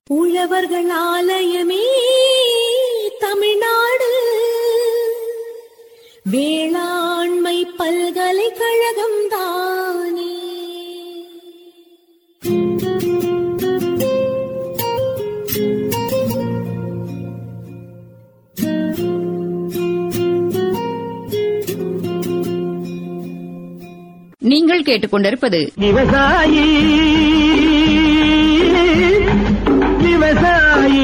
உழவர்கள் ஆலயமே தமிழ்நாடு வேளாண்மை பல்கலைக்கழகம் தானே நீங்கள் கேட்டுக்கொண்டிருப்பது விவசாயி விவசாயி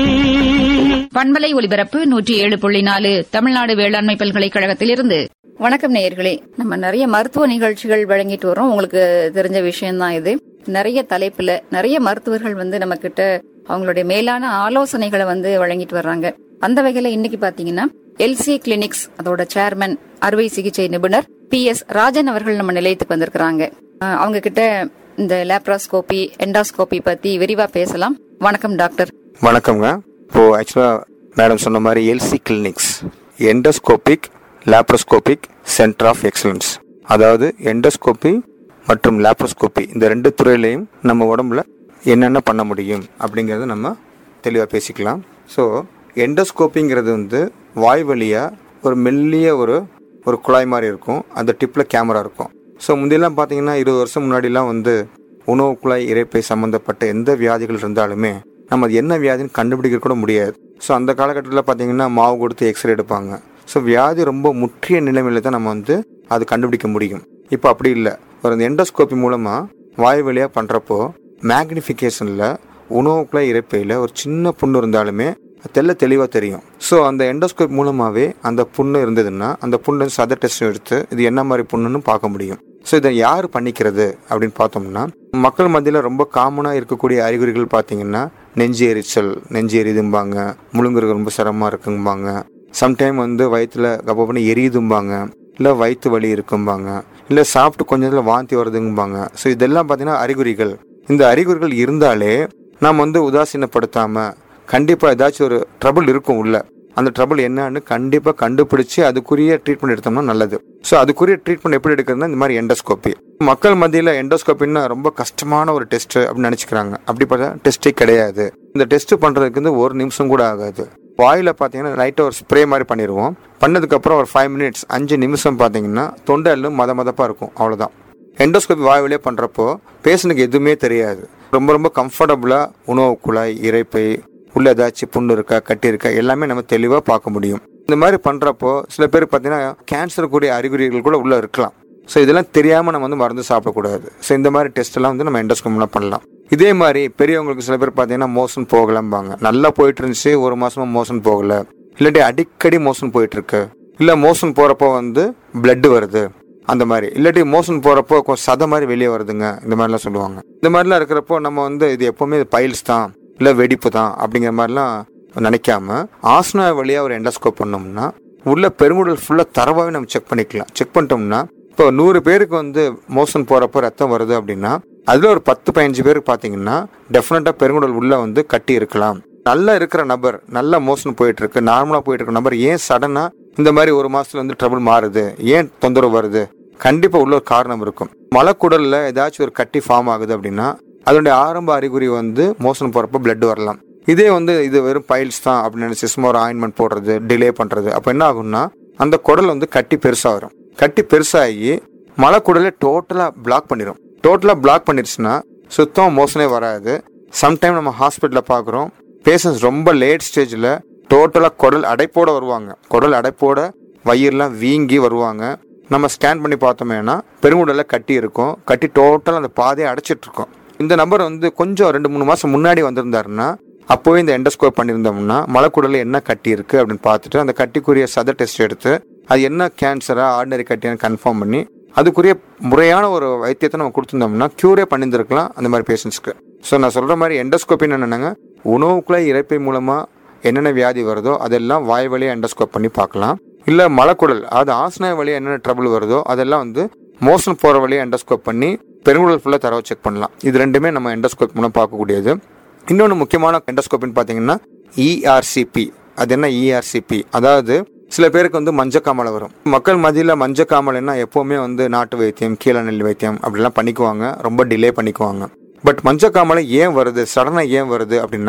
பண்பலை ஒலிபரப்பு நூற்றி ஏழு புள்ளி நாலு தமிழ்நாடு வேளாண்மை பல்கலைக்கழகத்திலிருந்து வணக்கம் நேயர்களே நம்ம நிறைய மருத்துவ நிகழ்ச்சிகள் வழங்கிட்டு வரோம் உங்களுக்கு தெரிஞ்ச விஷயம்தான் இது நிறைய தலைப்புல நிறைய மருத்துவர்கள் வந்து நம்ம கிட்ட அவங்களுடைய மேலான ஆலோசனைகளை வந்து வழங்கிட்டு வர்றாங்க அந்த வகையில இன்னைக்கு பாத்தீங்கன்னா எல்சி கிளினிக்ஸ் அதோட சேர்மன் அறுவை சிகிச்சை நிபுணர் பி எஸ் ராஜன் அவர்கள் நம்ம நிலையத்துக்கு வந்திருக்கிறாங்க அஹ் அவங்க கிட்ட இந்த லேப்ராஸ்கோபி எண்டாஸ்கோபி பத்தி விரிவா பேசலாம் வணக்கம் டாக்டர் வணக்கம்ங்க இப்போ ஆக்சுவலாக மேடம் சொன்ன மாதிரி L C clinics endoscopic laparoscopic centre of excellence அதாவது எண்டோஸ்கோபி மற்றும் லேப்ரோஸ்கோபி இந்த ரெண்டு துறையிலையும் நம்ம உடம்புல என்னென்ன பண்ண முடியும் அப்படிங்கிறத நம்ம தெளிவாக பேசிக்கலாம் ஸோ எண்டோஸ்கோப்பிங்கிறது வந்து வாய் வழியாக ஒரு மெல்லிய ஒரு ஒரு குழாய் மாதிரி இருக்கும் அந்த டிப்பில் கேமரா இருக்கும் ஸோ முந்தையெல்லாம் பார்த்தீங்கன்னா இருபது வருஷம் முன்னாடிலாம் வந்து உணவு குழாய் இறைப்பை சம்மந்தப்பட்ட எந்த வியாதிகள் இருந்தாலுமே நம்ம அது என்ன வியாதின்னு கண்டுபிடிக்க கூட முடியாது ஸோ அந்த காலகட்டத்தில் பார்த்தீங்கன்னா மாவு கொடுத்து எக்ஸ்ரே எடுப்பாங்க ஸோ வியாதி ரொம்ப முற்றிய நிலைமையில தான் நம்ம வந்து அது கண்டுபிடிக்க முடியும் இப்போ அப்படி இல்லை ஒரு எண்டோஸ்கோப்பி மூலமாக வாய் வழியாக பண்ணுறப்போ மேக்னிஃபிகேஷனில் உணவு குழாய் இறைப்பையில் ஒரு சின்ன புண்ணு இருந்தாலுமே தெல்ல தெளிவாக தெரியும் ஸோ அந்த எண்டோஸ்கோப் மூலமாகவே அந்த புண்ணு இருந்ததுன்னா அந்த புண்ணு சத டெஸ்ட் எடுத்து இது என்ன மாதிரி புண்ணுன்னு பார்க்க முடியும் ஸோ இதை யார் பண்ணிக்கிறது அப்படின்னு பார்த்தோம்னா மக்கள் மத்தியில் ரொம்ப காமனாக இருக்கக்கூடிய அறிகுறிகள் பார்த்தீங்கன்னா நெஞ்சு எரிச்சல் நெஞ்சு எரியுதும்பாங்க முழுங்குறது ரொம்ப சிரமமாக இருக்கும்பாங்க சம்டைம் வந்து வயிற்றுல கப்ப பண்ணி எரியுதும்பாங்க இல்லை வயிற்று வலி இருக்கும்பாங்க இல்லை சாப்பிட்டு கொஞ்ச நேரத்தில் வாந்தி வருதுங்கும்பாங்க ஸோ இதெல்லாம் பார்த்தீங்கன்னா அறிகுறிகள் இந்த அறிகுறிகள் இருந்தாலே நாம் வந்து உதாசீனப்படுத்தாமல் கண்டிப்பாக ஏதாச்சும் ஒரு ட்ரபிள் இருக்கும் உள்ள அந்த ட்ரபிள் என்னன்னு கண்டிப்பாக கண்டுபிடிச்சு அதுக்குரிய ட்ரீட்மெண்ட் எடுத்தோம்னா நல்லது ஸோ அதுக்குரிய ட்ரீட்மெண்ட் எப்படி எடுக்கிறதுனா இந்த மாதிரி எண்டோஸ்கோப்பி மக்கள் மத்தியில் எண்டோஸ்கோப்பின்னா ரொம்ப கஷ்டமான ஒரு டெஸ்ட் அப்படின்னு நினச்சிக்கிறாங்க அப்படி பார்த்தா டெஸ்ட்டே கிடையாது இந்த டெஸ்ட் பண்ணுறதுக்கு வந்து ஒரு நிமிஷம் கூட ஆகாது வாயில் பார்த்தீங்கன்னா லைட்டாக ஒரு ஸ்ப்ரே மாதிரி பண்ணிடுவோம் பண்ணதுக்கப்புறம் ஒரு ஃபைவ் மினிட்ஸ் அஞ்சு நிமிஷம் பார்த்தீங்கன்னா தொண்டை எல்லாம் மத மதப்பாக இருக்கும் அவ்வளோதான் எண்டோஸ்கோபி வாய் வழியாக பண்ணுறப்போ பேஷண்ட்டுக்கு எதுவுமே தெரியாது ரொம்ப ரொம்ப கம்ஃபர்டபுளாக உணவு குழாய் இறைப்பை உள்ள ஏதாச்சும் புண்ணு இருக்கா கட்டி இருக்கா எல்லாமே நம்ம தெளிவாக பார்க்க முடியும் இந்த மாதிரி பண்ணுறப்போ சில பேர் பார்த்தீங்கன்னா கேன்சர் கூடிய அறிகுறிகள் கூட உள்ளே இருக்கலாம் ஸோ இதெல்லாம் தெரியாமல் நம்ம வந்து மருந்து சாப்பிடக்கூடாது ஸோ இந்த மாதிரி டெஸ்ட் எல்லாம் வந்து நம்ம எண்டோஸ்கோப்லாம் பண்ணலாம் இதே மாதிரி பெரியவங்களுக்கு சில பேர் பார்த்தீங்கன்னா மோஷன் போகலம்பாங்க நல்லா போயிட்டு இருந்துச்சு ஒரு மாசமா மோஷன் போகல இல்லாட்டி அடிக்கடி மோஷன் போயிட்டு இருக்கு இல்லை மோஷன் போகிறப்போ வந்து பிளட் வருது அந்த மாதிரி இல்லாட்டி மோஷன் போகிறப்போ கொஞ்சம் சதை மாதிரி வெளியே வருதுங்க இந்த மாதிரிலாம் சொல்லுவாங்க இந்த மாதிரிலாம் இருக்கிறப்போ நம்ம வந்து இது எப்போவுமே பைல்ஸ் தான் இல்லை வெடிப்பு தான் அப்படிங்கிற மாதிரிலாம் நினைக்காம ஆசனா வழியாக ஒரு எண்டோஸ்கோப் பண்ணோம்னா உள்ள பெருங்குடல் ஃபுல்லாக தரவாகவே நம்ம செக் பண்ணிக்கலாம் செக் பண்ணிட்டோம்னா இப்போ நூறு பேருக்கு வந்து மோஷன் போகிறப்போ ரத்தம் வருது அப்படின்னா அதில் ஒரு பத்து பதினஞ்சு பேருக்கு பார்த்தீங்கன்னா டெஃபினட்டாக பெருங்குடல் உள்ள வந்து கட்டி இருக்கலாம் நல்லா இருக்கிற நபர் நல்ல மோஷன் போயிட்டு இருக்கு நார்மலாக போயிட்டு இருக்க நபர் ஏன் சடனாக இந்த மாதிரி ஒரு மாசத்துல வந்து ட்ரபிள் மாறுது ஏன் தொந்தரவு வருது கண்டிப்பா உள்ள ஒரு காரணம் இருக்கும் மலக்குடல்ல ஏதாச்சும் ஒரு கட்டி ஃபார்ம் ஆகுது அப்படின்னா அதனுடைய ஆரம்ப அறிகுறி வந்து மோஷன் போறப்ப பிளட் வரலாம் இதே வந்து இது வெறும் பைல்ஸ் தான் அப்படின்னு நினைச்சு சும்மா ஒரு ஆயின்மெண்ட் போடுறது டிலே பண்றது அப்ப என்ன ஆகும்னா அந்த குடல் வந்து கட்டி பெருசா வரும் கட்டி பெருசாகி மலக்குடலை டோட்டலா பிளாக் பண்ணிடும் டோட்டலா பிளாக் பண்ணிருச்சுன்னா சுத்தம் மோஷனே வராது சம்டைம் நம்ம ஹாஸ்பிட்டலில் பார்க்குறோம் பேஷண்ட்ஸ் ரொம்ப லேட் ஸ்டேஜில் டோட்டலாக குடல் அடைப்போட வருவாங்க குடல் அடைப்போட வயிறுலாம் வீங்கி வருவாங்க நம்ம ஸ்கேன் பண்ணி பார்த்தோமேனா பெருங்குடலில் கட்டி இருக்கும் கட்டி டோட்டலாக அந்த பாதையை அடைச்சிட்டு இருக்கும் இந்த நபர் வந்து கொஞ்சம் ரெண்டு மூணு மாதம் முன்னாடி வந்திருந்தாருன்னா அப்போவே இந்த எண்டோஸ்கோப் பண்ணியிருந்தோம்னா மலைக்குடலில் என்ன கட்டி இருக்கு அப்படின்னு பார்த்துட்டு அந்த கட்டிக்குரிய சத டெஸ்ட் எடுத்து அது என்ன கேன்சரா ஆர்டினரி கட்டியான்னு கன்ஃபார்ம் பண்ணி அதுக்குரிய முறையான ஒரு வைத்தியத்தை நம்ம கொடுத்துருந்தோம்னா க்யூரே பண்ணியிருந்திருக்கலாம் அந்த மாதிரி பேஷண்ட்ஸ்க்கு ஸோ நான் சொல்கிற மாதிரி எண்டோஸ்கோப்பின்னு என்னென்னாங்க உணவுக்குள்ள இறைப்பை மூலமாக என்னென்ன வியாதி வருதோ அதெல்லாம் வாய் வழியாக எண்டோஸ்கோப் பண்ணி பார்க்கலாம் இல்லை மலக்குடல் அது ஆசனாய் வழியாக என்னென்ன ட்ரபிள் வருதோ அதெல்லாம் வந்து மோஷன் போகிற வழியாக எண்டோஸ்கோப் பண்ணி பெருங்குடல் ஃபுல்லாக தரவு செக் பண்ணலாம் இது ரெண்டுமே நம்ம எண்டோஸ்கோப் மூலம் பார்க்கக்கூடியது இன்னொன்று முக்கியமான எண்டோஸ்கோப்னு பார்த்தீங்கன்னா இஆர்சிபி அது என்ன இஆர்சிபி அதாவது சில பேருக்கு வந்து மஞ்சக்காமலை வரும் மக்கள் மத்தியில் மஞ்சக்காமலைன்னா எப்போவுமே வந்து நாட்டு வைத்தியம் கீழநெல் வைத்தியம் அப்படிலாம் பண்ணிக்குவாங்க ரொம்ப டிலே பண்ணிக்குவாங்க பட் மஞ்சக்காமலை ஏன் வருது சடனாக ஏன் வருது அப்படின்னா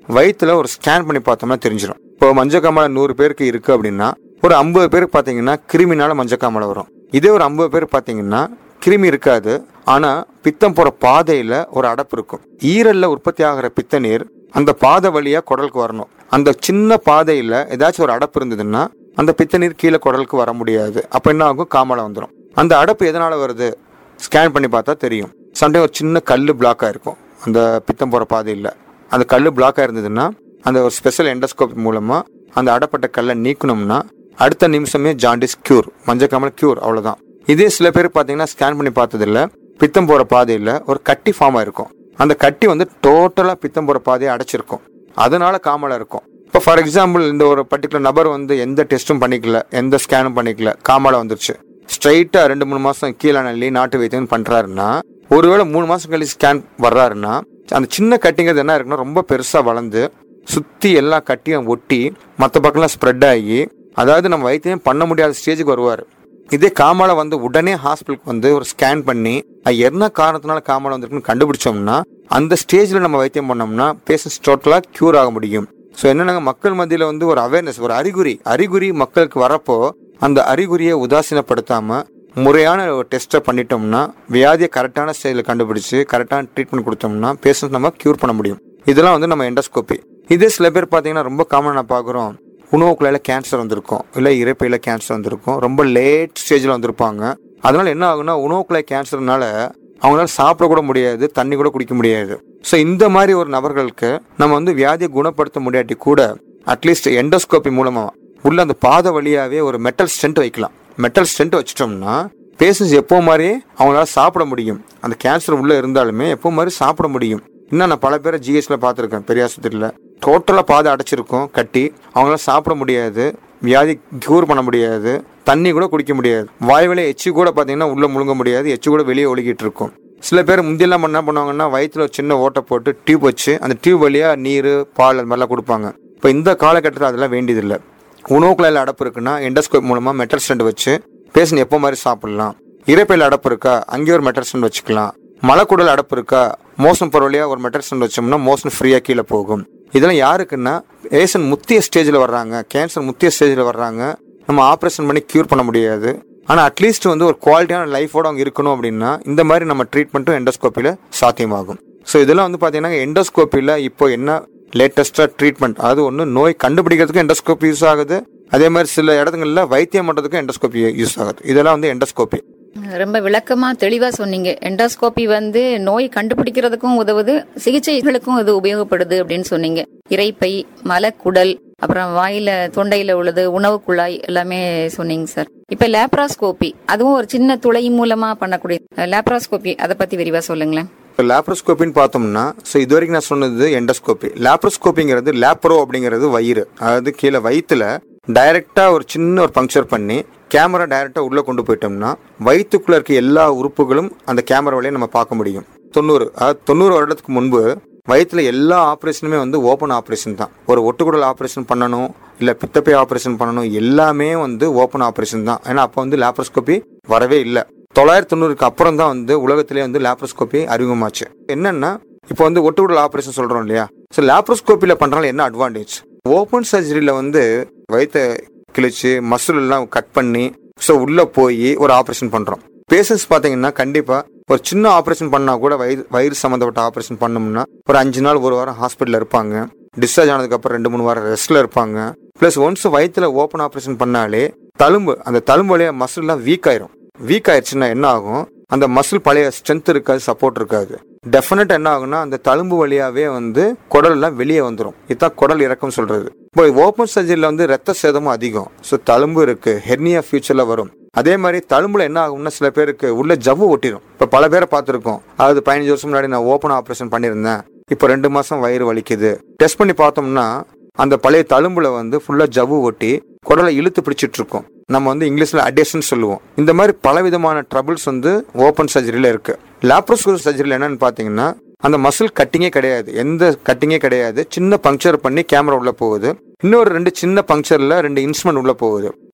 வயிற்றுல ஒரு ஸ்கேன் பண்ணி பார்த்தோம்னா தெரிஞ்சிடும் இப்போ மஞ்சக்காமலை நூறு பேருக்கு இருக்கு அப்படின்னா ஒரு ஐம்பது பேருக்கு பார்த்தீங்கன்னா கிருமினால மஞ்சக்காமலை வரும் இதே ஒரு ஐம்பது பேர் பார்த்தீங்கன்னா கிருமி இருக்காது ஆனா பித்தம் போற பாதையில ஒரு அடப்பு இருக்கும் ஈரல்ல உற்பத்தி ஆகிற பித்த நீர் அந்த பாதை வழியா குடலுக்கு வரணும் அந்த சின்ன பாதையில ஏதாச்சும் ஒரு அடப்பு இருந்ததுன்னா அந்த பித்த நீர் கீழே குடலுக்கு வர முடியாது அப்ப என்ன ஆகும் காமலை வந்துடும் அந்த அடப்பு எதனால வருது ஸ்கேன் பண்ணி பார்த்தா தெரியும் சண்டே ஒரு சின்ன கல் பிளாக் ஆயிருக்கும் அந்த பித்தம் போற பாதையில் அந்த கல் பிளாக் ஆயிருந்ததுன்னா அந்த ஒரு ஸ்பெஷல் எண்டோஸ்கோப் மூலமா அந்த அடப்பட்ட கல்லை நீக்கணும்னா அடுத்த நிமிஷமே ஜாண்டிஸ் கியூர் மஞ்சக்காமல் கியூர் அவ்வளவுதான் இதே சில பேர் பார்த்தீங்கன்னா ஸ்கேன் பண்ணி பார்த்ததில்ல பித்தம் போற பாதையில் ஒரு கட்டி ஃபார்ம் ஆயிருக்கும் அந்த கட்டி வந்து டோட்டலா பித்தம் போற பாதையை அடைச்சிருக்கும் அதனால காமலை இருக்கும் இப்போ ஃபார் எக்ஸாம்பிள் இந்த ஒரு பர்டிகுலர் நபர் வந்து எந்த டெஸ்ட்டும் பண்ணிக்கல எந்த ஸ்கேனும் பண்ணிக்கல காமலை வந்துருச்சு ஸ்ட்ரைட்டா ரெண்டு மூணு மாசம் கீழே நல்லி நாட்டு வைத்தியம் பண்றாருன்னா ஒருவேளை மூணு மாசம் கழிச்சு ஸ்கேன் வர்றாருன்னா அந்த சின்ன கட்டிங்கிறது என்ன இருக்குன்னா ரொம்ப பெருசா வளர்ந்து சுத்தி எல்லா கட்டியும் ஒட்டி மற்ற பக்கம்லாம் ஸ்ப்ரெட் ஆகி அதாவது நம்ம வைத்தியம் பண்ண முடியாத ஸ்டேஜுக்கு வருவார் இதே காமாலை வந்து உடனே ஹாஸ்பிட்டலுக்கு வந்து ஒரு ஸ்கேன் பண்ணி அது என்ன காரணத்தினால காமாலை வந்திருக்குன்னு கண்டுபிடிச்சோம்னா அந்த ஸ்டேஜ்ல நம்ம வைத்தியம் பண்ணோம்னா பேஷண்ட்ஸ் டோட்டலா கியூர் ஆக முடியும் ஸோ என்னன்னா மக்கள் மத்தியில வந்து ஒரு அவேர்னஸ் ஒரு அறிகுறி அறிகுறி மக்களுக்கு வரப்போ அந்த அறிகுறியை உதாசீனப்படுத்தாம முறையான ஒரு டெஸ்ட்டை பண்ணிட்டோம்னா வியாதியை கரெக்டான ஸ்டேஜில் கண்டுபிடிச்சு கரெக்டான ட்ரீட்மெண்ட் கொடுத்தோம்னா பேஷண்ட் நம்ம கியூர் பண்ண முடியும் இதெல்லாம் வந்து நம்ம எண்டோஸ்கோபி இதே சில பேர் பார்த்தீங்கன்னா ரொம்ப காமனாக நான் பார்க்குறோம் உணவு குழாயில கேன்சர் வந்திருக்கும் இல்லை இறைப்பையில கேன்சர் வந்திருக்கும் ரொம்ப லேட் ஸ்டேஜில் வந்திருப்பாங்க அதனால என்ன ஆகும்னா உணவு குழாய் கேன்சர்னால அவங்களால சாப்பிட கூட முடியாது தண்ணி கூட குடிக்க முடியாது ஸோ இந்த மாதிரி ஒரு நபர்களுக்கு நம்ம வந்து வியாதியை குணப்படுத்த முடியாட்டி கூட அட்லீஸ்ட் எண்டோஸ்கோபி மூலமா உள்ள அந்த பாதை வழியாவே ஒரு மெட்டல் ஸ்டென்ட் வைக்கலாம் மெட்டல் ஸ்டென்ட் வச்சிட்டோம்னா பேஷண்ட்ஸ் எப்போ மாதிரி அவங்களால சாப்பிட முடியும் அந்த கேன்சர் உள்ள இருந்தாலுமே எப்போ மாதிரி சாப்பிட முடியும் இன்னும் நான் பல பேரை ஜிஹெச்ல பார்த்துருக்கேன் பெரிய ஆஸ்பத்திரியில் டோட்டலாக பாதை அடைச்சிருக்கும் கட்டி அவங்களால சாப்பிட முடியாது வியாதி க்யூர் பண்ண முடியாது தண்ணி கூட குடிக்க முடியாது வாய் வழியா எச்சி கூட பார்த்தீங்கன்னா உள்ள முழுங்க முடியாது எச்சி கூட வெளியே ஒழுகிட்டு இருக்கும் சில பேர் முந்தியெல்லாம் என்ன பண்ணுவாங்கன்னா வயிற்றுல ஒரு சின்ன ஓட்டை போட்டு டியூப் வச்சு அந்த டியூப் வழியா நீர் பால் அது மாதிரிலாம் கொடுப்பாங்க இப்போ இந்த காலகட்டத்தில் அதெல்லாம் வேண்டியதில்லை உணவு குழாயில் அடப்பு இருக்குன்னா எண்டோஸ்கோப் மூலமா மெட்டல் ஸ்டெண்ட் வச்சு பேஷண்ட் எப்போ மாதிரி சாப்பிடலாம் இறைப்பையில் அடப்பு இருக்கா அங்கேயே ஒரு மெட்டல் ஸ்டெண்ட் வச்சுக்கலாம் மலைக்குடல் அடப்பு இருக்கா மோசம் போகிற வழியா ஒரு மெட்டல் ஸ்டெண்ட் வச்சோம்னா மோசம் ஃப்ரீயாக கீழே போகும் இதெல்லாம் யாருக்குன்னா பேஷண்ட் முத்திய ஸ்டேஜில் வர்றாங்க கேன்சர் முத்திய ஸ்டேஜில் வர்றாங்க நம்ம ஆப்ரேஷன் பண்ணி க்யூர் பண்ண முடியாது ஆனால் அட்லீஸ்ட் வந்து ஒரு குவாலிட்டியான லைஃபோட அவங்க இருக்கணும் அப்படின்னா இந்த மாதிரி நம்ம ட்ரீட்மெண்ட்டும் எண்டோஸ்கோப்பியில் சாத்தியமாகும் ஸோ இதெல்லாம் வந்து பார்த்தீங்கன்னா எண்டோஸ்கோப்பியில் இப்போ என்ன லேட்டஸ்டாக ட்ரீட்மெண்ட் அது ஒன்று நோய் கண்டுபிடிக்கிறதுக்கு எண்டோஸ்கோப்பி யூஸ் ஆகுது அதே மாதிரி சில இடத்துங்களில் வைத்தியம் பண்ணுறதுக்கும் எண்டோஸ்கோப்பி யூஸ் ஆகுது இதெல்லாம் வந்து எண்டோஸ்கோப்பி ரொம்ப விளக்கமா தெளிவா சொன்னீங்க எண்டோஸ்கோபி வந்து நோய் கண்டுபிடிக்கிறதுக்கும் உதவுது சிகிச்சைகளுக்கும் இது உபயோகப்படுது அப்படின்னு சொன்னீங்க இறைப்பை மலக்குடல் அப்புறம் வாயில தொண்டையில உள்ளது உணவு குழாய் எல்லாமே சொன்னீங்க சார் இப்ப லேப்ராஸ்கோபி அதுவும் ஒரு சின்ன துளை மூலமா பண்ணக்கூடிய லேப்ராஸ்கோபி அதை பத்தி விரிவா சொல்லுங்களேன் இப்போ லேப்ரோஸ்கோப்பின்னு பார்த்தோம்னா ஸோ இது வரைக்கும் நான் சொன்னது எண்டோஸ்கோப்பி லேப்ரோஸ்கோப்பிங்கிறது லேப்ரோ அப்படிங்கிறது வயிறு அதாவது கீழே வயிற்றுல டைரக்டா ஒரு சின்ன ஒரு பங்க்சர் பண்ணி கேமரா டைரக்டா உள்ள கொண்டு போயிட்டோம்னா வயிற்றுக்குள்ள இருக்க எல்லா உறுப்புகளும் அந்த கேமரா வழியா நம்ம பார்க்க முடியும் தொண்ணூறு அதாவது தொண்ணூறு வருடத்துக்கு முன்பு வயிற்றுல எல்லா ஆப்ரேஷனுமே வந்து ஓப்பன் ஆப்ரேஷன் தான் ஒரு ஒட்டுக்குடல் ஆப்ரேஷன் பண்ணணும் இல்லை பித்தப்பை ஆப்ரேஷன் பண்ணணும் எல்லாமே வந்து ஓப்பன் ஆப்ரேஷன் தான் ஏன்னா அப்போ வந்து லேப்ரோஸ்கோப்பி வரவே இல்லை தொள்ளாயிரத்தி தொண்ணூறுக்கு அப்புறம் தான் வந்து உலகத்திலே வந்து லேப்ரோஸ்கோப்பி அறிமுகமாச்சு என்னன்னா இப்போ வந்து ஒட்டுக்குடல் ஆப்ரேஷன் சொல்றோம் இல்லையா ஸோ லேப்ரோஸ்கோப்பில பண்றதுனால என்ன அட்வான்டேஜ் ஓப்பன் சர்ஜரியில வந்து வயிற்ற கிழிச்சு மசில் எல்லாம் கட் பண்ணி ஸோ உள்ள போய் ஒரு ஆப்ரேஷன் பண்றோம் பேஷண்ட்ஸ் பார்த்தீங்கன்னா கண்டிப்பா ஒரு சின்ன ஆப்ரேஷன் பண்ணா கூட வயிறு வயிறு சம்மந்தப்பட்ட ஆப்ரேஷன் பண்ணோம்னா ஒரு அஞ்சு நாள் ஒரு வாரம் ஹாஸ்பிட்டலில் இருப்பாங்க டிஸ்சார்ஜ் ஆனதுக்கு அப்புறம் ரெண்டு மூணு வாரம் ரெஸ்ட்ல இருப்பாங்க ப்ளஸ் ஒன்ஸ் வயிற்றுல ஓப்பன் ஆப்ரேஷன் பண்ணாலே தழும்பு அந்த தழும்பு வழியா மசில்லாம் வீக் ஆயிரும் வீக் ஆயிடுச்சுன்னா என்ன ஆகும் அந்த மசில் பழைய ஸ்ட்ரென்த் இருக்காது சப்போர்ட் இருக்காது டெஃபினட் என்ன ஆகும்னா அந்த தழும்பு வழியாவே வந்து குடல் எல்லாம் வெளியே வந்துடும் இதுதான் குடல் இறக்கம் சொல்றது இப்போ ஓப்பன் சர்ஜரியில் வந்து ரத்த சேதமும் அதிகம் ஸோ தழும்பு இருக்கு ஹெர்னியா ஃபியூச்சர்ல வரும் அதே மாதிரி தழும்புல என்ன ஆகும்னா சில பேருக்கு உள்ள ஜவ்வு ஒட்டிடும் இப்போ பல பேரை பார்த்துருக்கோம் அதாவது பதினஞ்சு வருஷம் முன்னாடி நான் ஓப்பன் ஆப்ரேஷன் பண்ணியிருந்தேன் இப்போ ரெண்டு மாசம் வயிறு வலிக்குது டெஸ்ட் பண்ணி பார்த்தோம்னா அந்த பழைய தழும்புல வந்து ஃபுல்லா ஜவ்வு ஒட்டி குடலை இழுத்து பிடிச்சிட்டு இருக்கும் நம்ம வந்து இங்கிலீஷ்ல அடேஷன் சொல்லுவோம் இந்த மாதிரி பலவிதமான ட்ரபிள்ஸ் வந்து ஓப்பன் சர்ஜரியில இருக்கு லாப்ரோஸ்கோபி சர்ஜரியில் என்னன்னு பாத்தீங்கன்னா அந்த மசில் கட்டிங்கே கிடையாது எந்த கட்டிங்கே கிடையாது சின்ன பங்க்சர் பண்ணி கேமரா உள்ள போகுது இன்னொரு ரெண்டு சின்ன பங்க்சர்ல ரெண்டு இன்ஸ்ட்ருமெண்ட் உள்ள போகுது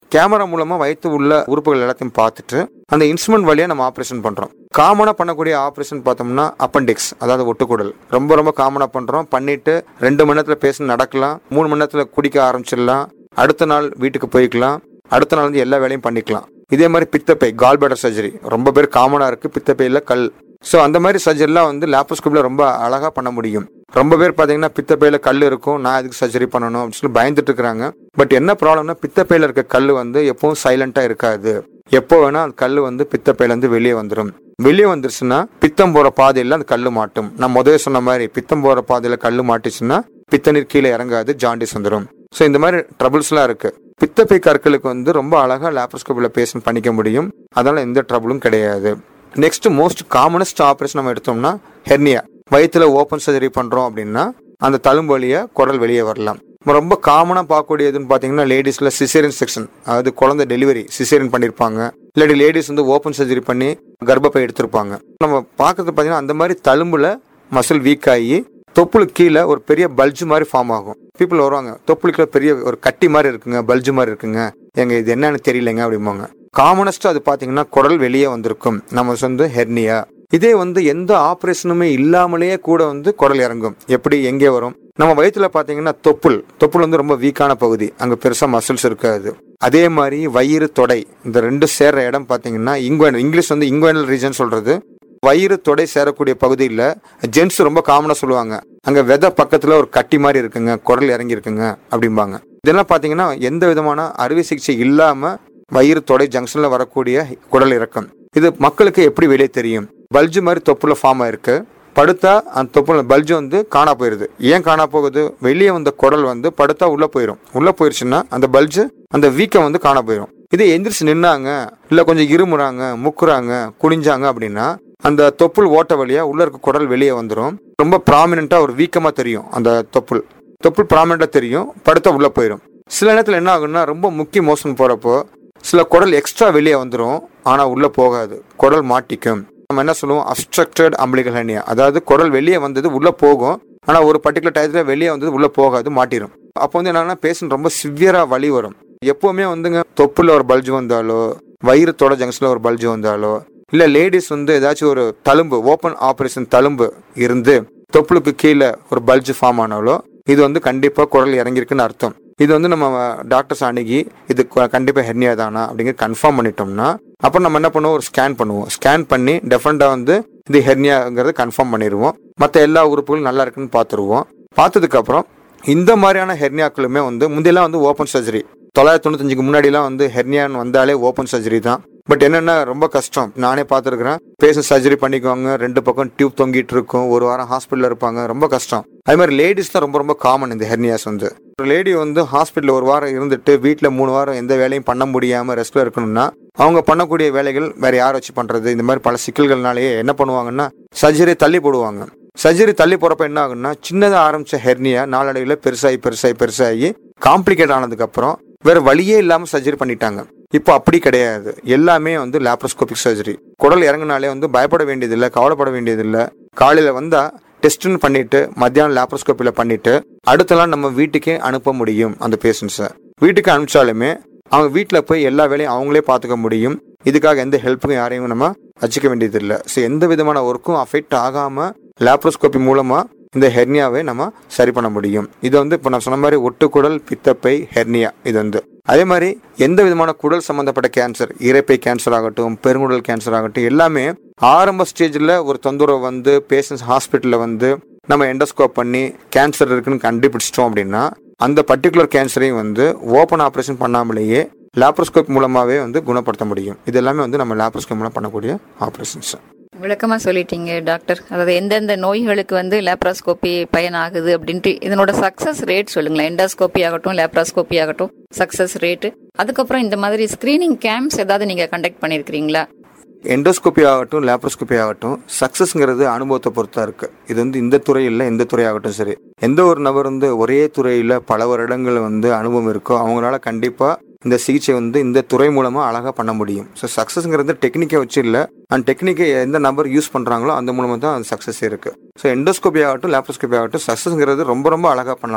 கேமரா மூலமா வயிற்று உள்ள உறுப்புகள் எல்லாத்தையும் பார்த்துட்டு அந்த இன்ஸ்ட்ருமெண்ட் வழியா நம்ம ஆப்ரேஷன் பண்றோம் காமனா பண்ணக்கூடிய ஆப்ரேஷன் பார்த்தோம்னா அப்பண்டிக்ஸ் அதாவது ஒட்டுக்குடல் ரொம்ப ரொம்ப காமனா பண்றோம் பண்ணிட்டு ரெண்டு மணி நேரத்துல பேஷண்ட் நடக்கலாம் மூணு மணி நேரத்துல குடிக்க ஆரம்பிச்சிடலாம் அடுத்த நாள் வீட்டுக்கு போய்க்கலாம் அடுத்த நாள் வந்து எல்லா வேலையும் பண்ணிக்கலாம் இதே மாதிரி பித்தப்பை கால்பேடர் சர்ஜரி ரொம்ப பேர் காமனா இருக்கு பித்தப்பையில கல் ஸோ அந்த மாதிரி சர்ஜரிலாம் வந்து லேப்ரோஸ்கோப்ல ரொம்ப அழகா பண்ண முடியும் ரொம்ப பேர் பார்த்தீங்கன்னா பித்தப்பையில கல் இருக்கும் நான் இதுக்கு சர்ஜரி பண்ணணும் அப்படின்னு சொல்லி பயந்துட்டு இருக்கிறாங்க பட் என்ன ப்ராப்ளம்னா பித்தப்பையில இருக்க கல் வந்து எப்பவும் சைலண்டா இருக்காது எப்போ வேணா அந்த கல் வந்து பித்தப்பையில இருந்து வெளியே வந்துடும் வெளியே வந்துருச்சுன்னா பித்தம் போற பாதையில அந்த கல் மாட்டும் நான் முதல்ல சொன்ன மாதிரி பித்தம் போற பாதையில கல் மாட்டுச்சுன்னா பித்த நீர் கீழே இறங்காது ஜாண்டிஸ் வந்துடும் ஸோ இந்த மாதிரி ட்ரபிள்ஸ்லாம் இருக்கு பித்தப்பை கற்களுக்கு வந்து ரொம்ப அழகா லேப்ரோஸ்கோப்பில் பேஷண்ட் பண்ணிக்க முடியும் அதனால எந்த ட்ரபிளும் கிடையாது நெக்ஸ்ட் மோஸ்ட் காமனஸ்ட் ஆப்ரேஷன் நம்ம எடுத்தோம்னா ஹெர்னியா வயிற்றுல ஓப்பன் சர்ஜரி பண்றோம் அப்படின்னா அந்த தழும்பு வழியா குடல் வெளியே வரலாம் நம்ம ரொம்ப காமனா பார்க்கக்கூடியதுன்னு பாத்தீங்கன்னா லேடிஸ்ல சிசேரியன் செக்ஷன் அதாவது குழந்தை டெலிவரி சிசேரியன் பண்ணிருப்பாங்க இல்லாட்டி லேடிஸ் வந்து ஓப்பன் சர்ஜரி பண்ணி கர்ப்பப்பை எடுத்திருப்பாங்க நம்ம பார்க்கறது பாத்தீங்கன்னா அந்த மாதிரி தழும்புல மசில் வீக் ஆகி தொப்புளுக்கு கீழே ஒரு பெரிய பல்ஜ் மாதிரி ஃபார்ம் ஆகும் பீப்புள் வருவாங்க தொப்புளுக்குள்ள பெரிய ஒரு கட்டி மாதிரி இருக்குங்க பல்ஜ் மாதிரி இருக்குங்க எங்க இது என்னன்னு தெரியலங்க அப்படிம்பாங்க காமனஸ்ட் அது பாத்தீங்கன்னா குடல் வெளியே வந்திருக்கும் நம்ம வந்து ஹெர்னியா இதே வந்து எந்த ஆப்ரேஷனுமே இல்லாமலேயே கூட வந்து குடல் இறங்கும் எப்படி எங்கே வரும் நம்ம வயிற்றுல பாத்தீங்கன்னா தொப்புள் தொப்புள் வந்து ரொம்ப வீக்கான பகுதி அங்க பெருசா மசில்ஸ் இருக்காது அதே மாதிரி வயிறு தொடை இந்த ரெண்டு சேர்ற இடம் பாத்தீங்கன்னா இங்குவன் இங்கிலீஷ் வந்து இங்குவனல் ரீஜன் சொல்றது வயிறு தொடை சேரக்கூடிய பகுதியில் ஜென்ஸ் ரொம்ப காமனா சொல்லுவாங்க அங்க விதை பக்கத்துல ஒரு கட்டி மாதிரி இருக்குங்க குடல் இறங்கி இருக்குங்க அப்படிம்பாங்க இதெல்லாம் பாத்தீங்கன்னா எந்த விதமான அறுவை சிகிச்சை இல்லாம வயிறு தொடை ஜங்ஷன்ல வரக்கூடிய குடல் இறக்கம் இது மக்களுக்கு எப்படி வெளியே தெரியும் பல்ஜு மாதிரி தொப்புல ஃபார்ம் ஆயிருக்கு படுத்தா அந்த தொப்புல பல்ஜு வந்து காணா போயிருது ஏன் காணா போகுது வெளியே வந்த குடல் வந்து படுத்தா உள்ள போயிடும் உள்ள போயிருச்சுன்னா அந்த பல்ஜு அந்த வீக்கம் வந்து காணா போயிடும் இதே எந்திரிச்சு நின்னாங்க இல்ல கொஞ்சம் இருமுறாங்க முக்குறாங்க குனிஞ்சாங்க அப்படின்னா அந்த தொப்புள் ஓட்ட வழியா உள்ள இருக்க குடல் வெளியே வந்துடும் ரொம்ப ப்ராமினெண்டா ஒரு வீக்கமா தெரியும் அந்த தொப்புள் தொப்புள் ப்ராமினெண்டா தெரியும் படுத்தா உள்ள போயிடும் சில நேரத்துல என்ன ஆகும்னா ரொம்ப முக்கிய மோஷன் போறப்போ சில குடல் எக்ஸ்ட்ரா வெளியே வந்துடும் ஆனா உள்ள போகாது குடல் மாட்டிக்கும் நம்ம என்ன சொல்லுவோம் அப்ஸ்ட்ரக்டட் அம்பிளிகல் ஹெர்னியா அதாவது குடல் வெளியே வந்தது உள்ள போகும் ஆனா ஒரு பர்டிகுலர் டயத்துல வெளியே வந்தது உள்ள போகாது மாட்டிடும் அப்போ வந்து என்னன்னா பேஷண்ட் ரொம்ப சிவியரா வலி வரும் எப்பவுமே வந்துங்க தொப்புல ஒரு பல்ஜ் வந்தாலோ வயிறு தொட ஜங்ஷன்ல ஒரு பல்ஜ் வந்தாலோ இல்ல லேடிஸ் வந்து ஏதாச்சும் ஒரு தழும்பு ஓப்பன் ஆபரேஷன் தழும்பு இருந்து தொப்புளுக்கு கீழே ஒரு பல்ஜ் ஃபார்ம் ஆனாலோ இது வந்து கண்டிப்பா குடல் இறங்கியிருக்குன்னு அர்த்தம் இது வந்து நம்ம டாக்டர்ஸ் அணுகி இது கு- கண்டிப்பா ஹெர்னியா தானா அப்படிங்கிற கன்ஃபார்ம் பண்ணிட்டோம்னா அப்புறம் நம்ம என்ன பண்ணுவோம் ஒரு ஸ்கேன் பண்ணுவோம் ஸ்கேன் பண்ணி டெஃபரெண்டா வந்து இது ஹெர்னியாங்கிறத கன்ஃபார்ம் பண்ணிடுவோம் மற்ற எல்லா உறுப்புகளும் நல்லா இருக்குன்னு பார்த்துருவோம் பார்த்ததுக்கு அப்புறம் இந்த மாதிரியான ஹெர்னியாக்களுமே வந்து முந்தையெல்லாம் வந்து ஓப்பன் சர்ஜரி தொள்ளாயிரத்தி தொண்ணூத்தஞ்சுக்கு முன்னாடிலாம் வந்து ஹெர்னியான்னு வந்தாலே ஓப்பன் சர்ஜரி தான் பட் என்னன்னா ரொம்ப கஷ்டம் நானே பார்த்துருக்கிறேன் பேஷண்ட் சர்ஜரி பண்ணிக்குவாங்க ரெண்டு பக்கம் டியூப் தொங்கிட்டு இருக்கும் ஒரு வாரம் ஹாஸ்பிட்டல் இருப்பாங்க ரொம்ப கஷ்டம் அதே மாதிரி லேடிஸ் தான் ரொம்ப ரொம்ப காமன் இந்த ஹெர்னியாஸ் வந்து ஒரு லேடி வந்து ஹாஸ்பிட்டல் ஒரு வாரம் இருந்துட்டு வீட்டில் மூணு வாரம் எந்த வேலையும் பண்ண முடியாம ரெஸ்ட்ல இருக்கணும்னா அவங்க பண்ணக்கூடிய வேலைகள் வேற யாரை வச்சு பண்றது இந்த மாதிரி பல சிக்கல்கள்னாலேயே என்ன பண்ணுவாங்கன்னா சர்ஜரி தள்ளி போடுவாங்க சர்ஜரி தள்ளி போறப்ப என்ன ஆகும்னா சின்னதா ஆரம்பிச்ச ஹெர்னியா நாளடைவில் பெருசாகி பெருசாகி பெருசாகி காம்ப்ளிகேட் ஆனதுக்கு அப்புறம் வேற வழியே இல்லாம சர்ஜரி பண்ணிட்டாங்க இப்போ அப்படி கிடையாது எல்லாமே வந்து லேப்ரோஸ்கோபிக் சர்ஜரி குடல் இறங்குனாலே வந்து பயப்பட வேண்டியதில்லை கவலைப்பட வேண்டியதில்லை காலையில வந்தா டெஸ்ட்னு பண்ணிட்டு மத்தியானம் லேப்ரோஸ்கோப்பில பண்ணிட்டு அடுத்த நாள் நம்ம வீட்டுக்கே அனுப்ப முடியும் அந்த பேஷண்ட்ஸை வீட்டுக்கு அனுப்பிச்சாலுமே அவங்க வீட்டில் போய் எல்லா வேலையும் அவங்களே பார்த்துக்க முடியும் இதுக்காக எந்த ஹெல்ப்புக்கும் யாரையும் நம்ம வச்சுக்க வேண்டியதில்லை ஸோ எந்த விதமான ஒர்க்கும் அஃபெக்ட் ஆகாம லேப்ரோஸ்கோபி மூலமா இந்த ஹெர்னியாவை நம்ம சரி பண்ண முடியும் இது வந்து இப்போ நான் சொன்ன மாதிரி ஒட்டுக்குடல் பித்தப்பை ஹெர்னியா இது வந்து அதே மாதிரி எந்த விதமான குடல் சம்பந்தப்பட்ட கேன்சர் இரைப்பை கேன்சர் ஆகட்டும் பெருங்குடல் கேன்சர் ஆகட்டும் எல்லாமே ஆரம்ப ஸ்டேஜில் ஒரு தொந்தரவு வந்து பேஷண்ட்ஸ் ஹாஸ்பிட்டலில் வந்து நம்ம எண்டோஸ்கோப் பண்ணி கேன்சர் இருக்குன்னு கண்டுபிடிச்சிட்டோம் அப்படின்னா அந்த பர்டிகுலர் கேன்சரையும் வந்து ஓப்பன் ஆப்ரேஷன் பண்ணாமலேயே லேப்ரோஸ்கோப் மூலமாவே வந்து குணப்படுத்த முடியும் இது எல்லாமே வந்து நம்ம லேப்ரோஸ்கோப் மூலம் பண்ணக்கூடிய ஆப்ரேஷன்ஸ் விளக்கமா சொல்லிட்டீங்க டாக்டர் அதாவது எந்தெந்த நோய்களுக்கு வந்து லேப்ராஸ்கோபி பயனாகுது அப்படின்ட்டு இதனோட சக்சஸ் ரேட் சொல்லுங்களேன் எண்டாஸ்கோபி ஆகட்டும் லேப்ராஸ்கோபி ஆகட்டும் சக்சஸ் ரேட் அதுக்கப்புறம் இந்த மாதிரி ஸ்கிரீனிங் கேம்ப்ஸ் ஏதாவது நீங்க கண்டக்ட் பண்ணிருக்கீங்களா எண்டோஸ்கோபி ஆகட்டும் லேப்ரோஸ்கோபி ஆகட்டும் சக்சஸ்ங்கிறது அனுபவத்தை பொறுத்தா இருக்கு இது வந்து இந்த துறையில் எந்த துறையாகட்டும் சரி எந்த ஒரு நபர் வந்து ஒரே துறையில பல வருடங்கள் வந்து அனுபவம் இருக்கோ அவங்களால கண்டிப்பா இந்த சிகிச்சை வந்து இந்த துறை மூலமா அழகா பண்ண முடியும் ஸோ சக்சஸ்ங்கிறது டெக்னிக்கை வச்சு இல்லை அந்த டெக்னிக்கை எந்த நபர் யூஸ் பண்றாங்களோ அந்த மூலமா தான் அது சக்சஸ் இருக்கு ஸோ எண்டோஸ்கோபி ஆகட்டும் லேப்ரோஸ்கோபி ஆகட்டும் சக்சஸ்ங்கிறது ரொம்ப ரொம்ப அழகா பண்ணலாம்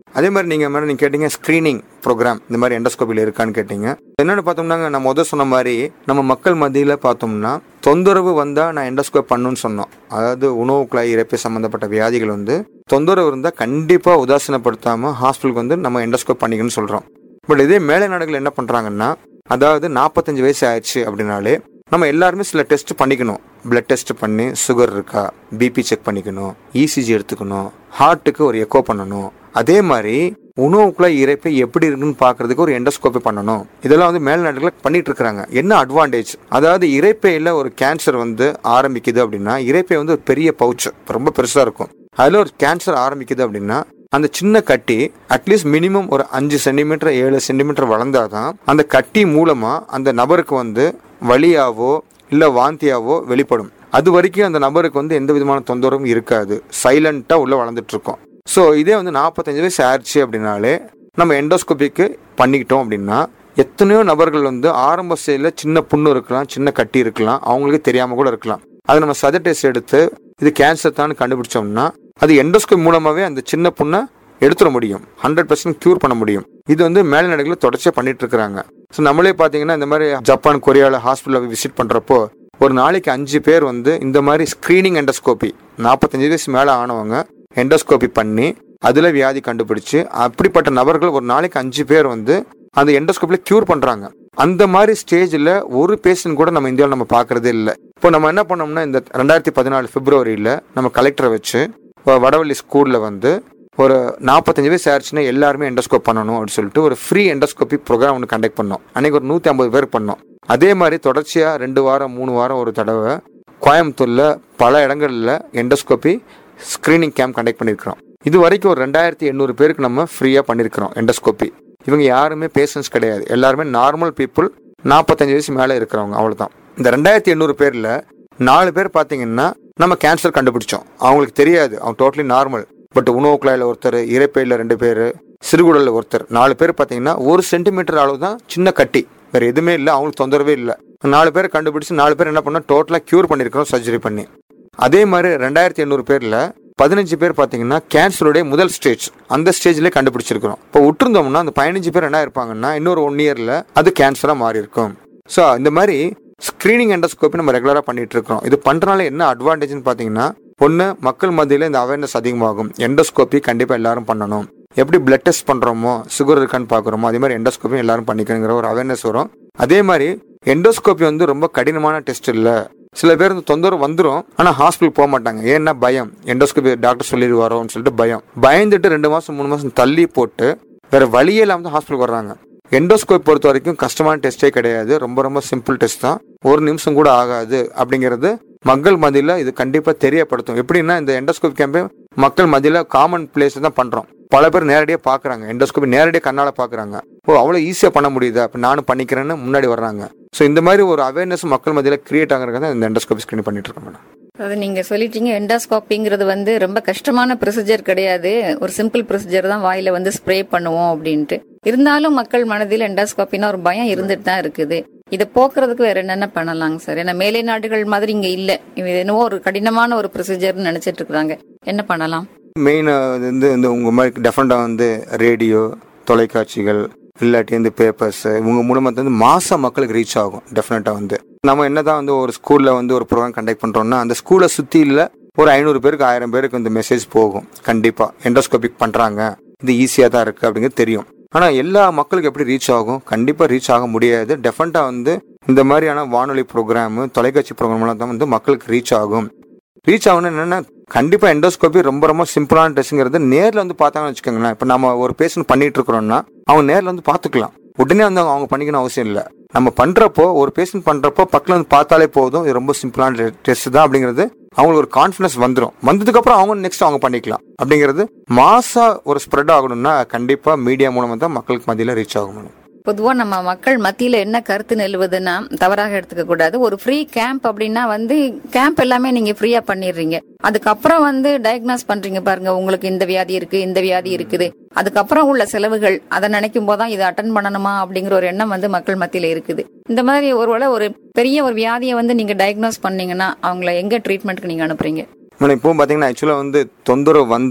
அதே மாதிரி நீங்க மேடம் நீங்க கேட்டீங்க ஸ்கிரீனிங் ப்ரோக்ராம் இந்த மாதிரி எண்டோஸ்கோபியில் இருக்கான்னு கேட்டீங்க என்னன்னு பார்த்தோம்னாங்க நான் முதல் சொன்ன மாதிரி நம்ம மக்கள் மத்தியில் பார்த்தோம்னா தொந்தரவு வந்தா நான் எண்டோஸ்கோப் பண்ணுன்னு சொன்னோம் அதாவது உணவு குழாய் இறப்பை சம்பந்தப்பட்ட வியாதிகள் வந்து தொந்தரவு இருந்தால் கண்டிப்பா உதாசீனப்படுத்தாம ஹாஸ்பிட்டலுக்கு வந்து நம்ம எண்டோஸ்கோப் பண்ணிக்கணும்னு சொல்றோம் பட் இதே மேலை நாடுகள் என்ன பண்றாங்கன்னா அதாவது நாற்பத்தஞ்சு வயசு ஆயிடுச்சு அப்படின்னாலே நம்ம எல்லாருமே சில டெஸ்ட் பண்ணிக்கணும் பிளட் டெஸ்ட் பண்ணி சுகர் இருக்கா பிபி செக் பண்ணிக்கணும் இசிஜி எடுத்துக்கணும் ஹார்ட்டுக்கு ஒரு எக்கோ பண்ணணும் அதே மாதிரி உணவுக்குள்ள இறைப்பை எப்படி இருக்குன்னு பார்க்கறதுக்கு ஒரு எண்டோஸ்கோபி பண்ணணும் இதெல்லாம் வந்து மேல்நாடுகளில் பண்ணிட்டு இருக்காங்க என்ன அட்வான்டேஜ் அதாவது இறைப்பையில ஒரு கேன்சர் வந்து ஆரம்பிக்குது அப்படின்னா இறைப்பை வந்து ஒரு பெரிய பவுச் ரொம்ப பெருசா இருக்கும் அதுல ஒரு கேன்சர் ஆரம்பிக்குது அப்படின்னா அந்த சின்ன கட்டி அட்லீஸ்ட் மினிமம் ஒரு அஞ்சு சென்டிமீட்டர் ஏழு சென்டிமீட்டர் வளர்ந்தாதான் அந்த கட்டி மூலமா அந்த நபருக்கு வந்து வலியாவோ இல்ல வாந்தியாவோ வெளிப்படும் அது வரைக்கும் அந்த நபருக்கு வந்து எந்த விதமான தொந்தரவும் இருக்காது சைலண்டா உள்ள வளர்ந்துட்டு இருக்கும் ஸோ இதே வந்து நாற்பத்தஞ்சு வயசு ஆயிடுச்சு அப்படின்னாலே நம்ம எண்டோஸ்கோபிக்கு பண்ணிக்கிட்டோம் அப்படின்னா எத்தனையோ நபர்கள் வந்து ஆரம்ப ஸ்டேஜில் சின்ன புண்ணு இருக்கலாம் சின்ன கட்டி இருக்கலாம் அவங்களுக்கு தெரியாம கூட இருக்கலாம் அது நம்ம சத டெஸ்ட் எடுத்து இது கேன்சர் தான் கண்டுபிடிச்சோம்னா அது எண்டோஸ்கோப் மூலமாவே அந்த சின்ன புண்ணை எடுத்துட முடியும் ஹண்ட்ரட் பர்சன்ட் கியூர் பண்ண முடியும் இது வந்து மேல்நாடுகளில் தொடர்ச்சியாக பண்ணிட்டு இருக்கிறாங்க ஸோ நம்மளே பார்த்தீங்கன்னா இந்த மாதிரி ஜப்பான் கொரியாவில் ஹாஸ்பிட்டலில் விசிட் பண்ணுறப்போ ஒரு நாளைக்கு அஞ்சு பேர் வந்து இந்த மாதிரி ஸ்க்ரீனிங் எண்டோஸ்கோபி நாற்பத்தஞ்சு வயசு மேலே ஆனவங்க எண்டோஸ்கோபி பண்ணி அதில் வியாதி கண்டுபிடிச்சு அப்படிப்பட்ட நபர்கள் ஒரு நாளைக்கு அஞ்சு பேர் வந்து அந்த எண்டோஸ்கோப்பில் கியூர் பண்ணுறாங்க அந்த மாதிரி ஸ்டேஜில் ஒரு பேஷண்ட் கூட நம்ம இந்தியாவில் நம்ம பார்க்கறதே இல்லை இப்போ நம்ம என்ன பண்ணோம்னா இந்த ரெண்டாயிரத்தி பதினாலு பிப்ரவரியில் நம்ம கலெக்டரை வச்சு வ- வடவள்ளி ஸ்கூலில் வந்து ஒரு நாற்பத்தஞ்சு வயசு ஆயிடுச்சுன்னா எல்லாருமே எண்டோஸ்கோப் பண்ணணும் அப்படின்னு சொல்லிட்டு ஒரு ஃப்ரீ எண்டோஸ்கோபி ப்ரோக்ராம் ஒன்று கண்டக்ட் பண்ணோம் அன்னைக்கு ஒரு நூற்றி ஐம்பது பேர் பண்ணோம் அதே மாதிரி தொடர்ச்சியாக ரெண்டு வாரம் மூணு வாரம் ஒரு தடவை கோயம்புத்தூரில் பல இடங்களில் எண்டோஸ்கோபி ஸ்க்ரீனிங் கேம்ப் கண்டக்ட் பண்ணியிருக்கிறோம் இது வரைக்கும் ஒரு ரெண்டாயிரத்தி எண்ணூறு பேருக்கு நம்ம ஃப்ரீயாக பண்ணியிருக்கிறோம் எண்டோஸ்கோபி இவங்க யாருமே பேஷண்ட்ஸ் கிடையாது எல்லாருமே நார்மல் பீப்புள் நாற்பத்தஞ்சு வயசு மேலே இருக்கிறவங்க அவ்வளவுதான் இந்த ரெண்டாயிரத்தி எண்ணூறு பேரில் நாலு பேர் பார்த்தீங்கன்னா நம்ம கேன்சர் கண்டுபிடிச்சோம் அவங்களுக்கு தெரியாது அவங்க டோட்டலி நார்மல் பட் உணவு குழாயில் ஒருத்தர் இறைப்பையில் ரெண்டு பேர் சிறுகுடலில் ஒருத்தர் நாலு பேர் பார்த்தீங்கன்னா ஒரு சென்டிமீட்டர் அளவு தான் சின்ன கட்டி வேற எதுவுமே இல்லை அவங்களுக்கு தொந்தரவே இல்லை நாலு பேர் கண்டுபிடிச்சு நாலு பேர் என்ன பண்ணா டோட்டலாக க்யூர் பண்ணியிருக்கிறோம் சர்ஜரி பண்ணி அதே மாதிரி ரெண்டாயிரத்தி எண்ணூறு பேரில் பதினஞ்சு பேர் பார்த்தீங்கன்னா கேன்சருடைய முதல் ஸ்டேஜ் அந்த ஸ்டேஜ்லேயே கண்டுபிடிச்சிருக்கிறோம் இப்போ விட்டுருந்தோம்னா அந்த பதினஞ்சு பேர் என்ன இருப்பாங்கன்னா இன்னொரு ஒன் இயரில் அது கேன்சராக மாறி இருக்கும் ஸோ இந்த மாதிரி ஸ்க்ரீனிங் எண்டோஸ்கோப்பி நம்ம ரெகுலராக பண்ணிட்டு இருக்கோம் இது பண்ணுறனால என்ன அட்வான்டேஜ்னு பார்த்தீங்கன்னா ஒன்று மக்கள் மத்தியில் இந்த அவேர்னஸ் அதிகமாகும் எண்டோஸ்கோப்பி கண்டிப்பாக எல்லாரும் பண்ணணும் எப்படி பிளட் டெஸ்ட் பண்ணுறோமோ சுகர் இருக்கான்னு பார்க்குறோமோ அதே மாதிரி எண்டோஸ்கோப்பி எல்லாரும் பண்ணிக்கணுங்கிற ஒரு அவேர்னஸ் வரும் அதே மாதிரி எண்டோஸ்கோப்பி வந்து ரொம்ப கடினமான டெஸ்ட் இல்லை சில பேர் இந்த தொந்தரவு வந்துடும் ஆனால் ஹாஸ்பிட்டல் போக மாட்டாங்க ஏன்னா பயம் எண்டோஸ்கோபி டாக்டர் சொல்லிடுவாரோன்னு சொல்லிட்டு பயம் பயந்துட்டு ரெண்டு மாதம் மூணு மாதம் தள்ளி போட்டு வேற வழியே இல்லாமல் தான் ஹாஸ்பிட்டல் வர்றாங்க எண்டோஸ்கோப் பொறுத்த வரைக்கும் கஷ்டமான டெஸ்டே கிடையாது ரொம்ப ரொம்ப சிம்பிள் டெஸ்ட் தான் ஒரு நிமிஷம் கூட ஆகாது அப்படிங்கிறது மக்கள் மத்தியில் இது கண்டிப்பாக தெரியப்படுத்தும் எப்படின்னா இந்த எண்டோஸ்கோப் கேம்பே மக்கள் மத்தியில் காமன் பிளேஸ் தான் பண்ணுறோம் பல பேர் நேரடியாக பார்க்குறாங்க எண்டோஸ்கோபி நேரடியாக கண்ணால் பார்க்குறாங்க ஓ அவ்வளோ ஈஸியாக பண்ண முடியுதா அப்போ நானும் பண்ணிக்கிறேன்னு முன்னாடி வர்றாங்க ஸோ இந்த மாதிரி ஒரு அவேர்னஸ் மக்கள் மத்தியில் கிரியேட் ஆகிறதுக்கு தான் இந்த எண்டோஸ்கோபி ஸ்கிரீன் பண்ணிட்டு இருக்கோம் மேடம் அது நீங்க சொல்லிட்டீங்க எண்டாஸ்கோப்பிங்கிறது வந்து ரொம்ப கஷ்டமான ப்ரொசீஜர் கிடையாது ஒரு சிம்பிள் ப்ரொசீஜர் தான் வாயில வந்து ஸ்ப்ரே பண்ணுவோம் அப்படின்ட்டு இருந்தாலும் மக்கள் மனதில் எண்டாஸ்கோப்பினா ஒரு பயம் இருந்துட்டு தான் இருக்குது இதை போக்குறதுக்கு வேற என்னென்ன பண்ணலாங்க சார் ஏன்னா மேலை நாடுகள் மாதிரி இங்க இல்ல இது என்னவோ ஒரு கடினமான ஒரு ப்ரொசீஜர்னு நினைச்சிட்டு இருக்காங்க என்ன பண்ணலாம் மெயின் வந்து இந்த உங்கள் மாதிரி டெஃபரெண்டாக வந்து ரேடியோ தொலைக்காட்சிகள் இல்லாட்டி இந்த பேப்பர்ஸ் இவங்க மூலமாக வந்து மாச மக்களுக்கு ரீச் ஆகும் டெஃபினட்டாக வந்து நம்ம என்னதான் வந்து ஒரு ஸ்கூலில் வந்து ஒரு ப்ரோக்ராம் கண்டக்ட் பண்ணுறோம்னா அந்த ஸ்கூலை சுற்றி இல்லை ஒரு ஐநூறு பேருக்கு ஆயிரம் பேருக்கு இந்த மெசேஜ் போகும் கண்டிப்பாக எண்டோஸ்கோபிக் பண்ணுறாங்க இது ஈஸியாக தான் இருக்குது அப்படிங்கிறது தெரியும் ஆனால் எல்லா மக்களுக்கு எப்படி ரீச் ஆகும் கண்டிப்பாக ரீச் ஆக முடியாது டெஃபினட்டாக வந்து இந்த மாதிரியான வானொலி ப்ரோக்ராமு தொலைக்காட்சி ப்ரோக்ராம்லாம் தான் வந்து மக்களுக்கு ரீச் ஆகும் ரீச் ஆகணும் என்னன்னா கண்டிப்பா எண்டோஸ்கோபி ரொம்ப ரொம்ப சிம்பிளான டெஸ்ட்ங்கிறது நேர்ல வந்து பார்த்தாங்கன்னு வச்சுக்கோங்களேன் இப்போ நம்ம ஒரு பேஷண்ட் பண்ணிட்டு இருக்கிறோம்னா அவங்க நேர்ல வந்து பார்த்துக்கலாம் உடனே வந்து அவங்க பண்ணிக்கணும் அவசியம் இல்லை நம்ம பண்றப்போ ஒரு பேஷண்ட் பண்றப்போ பக்கத்துல வந்து பார்த்தாலே போதும் இது ரொம்ப சிம்பிளான டெஸ்ட் தான் அப்படிங்கிறது அவங்களுக்கு ஒரு கான்ஃபிடன்ஸ் வந்துடும் வந்ததுக்கு அப்புறம் அவங்க நெக்ஸ்ட் அவங்க பண்ணிக்கலாம் அப்படிங்கிறது மாசா ஒரு ஸ்ப்ரெட் ஆகணும்னா கண்டிப்பா மீடியா மூலமா தான் மக்களுக்கு மத்தியில ரீச் ஆகும் பொதுவா நம்ம மக்கள் மத்தியில என்ன கருத்து நிலவுதுன்னா தவறாக எடுத்துக்க கூடாது ஒரு ஃப்ரீ கேம்ப் அப்படின்னா வந்து கேம்ப் எல்லாமே நீங்க ஃப்ரீயா பண்ணிடுறீங்க அதுக்கப்புறம் வந்து டயக்னாஸ் பண்றீங்க பாருங்க உங்களுக்கு இந்த வியாதி இருக்கு இந்த வியாதி இருக்குது அதுக்கப்புறம் உள்ள செலவுகள் அதை நினைக்கும் போதுதான் இதை அட்டன் பண்ணணுமா அப்படிங்கிற ஒரு எண்ணம் வந்து மக்கள் மத்தியில இருக்குது இந்த மாதிரி ஒருவேளை ஒரு பெரிய ஒரு வியாதியை வந்து நீங்க டயக்னோஸ் பண்ணீங்கன்னா அவங்கள எங்க ட்ரீட்மெண்ட்க்கு நீங்க அனுப்புறீங்க மேடம் இப்போ பார்த்தீங்கன்னா ஆக்சுவலாக வந்து தொந்தரவு வந்து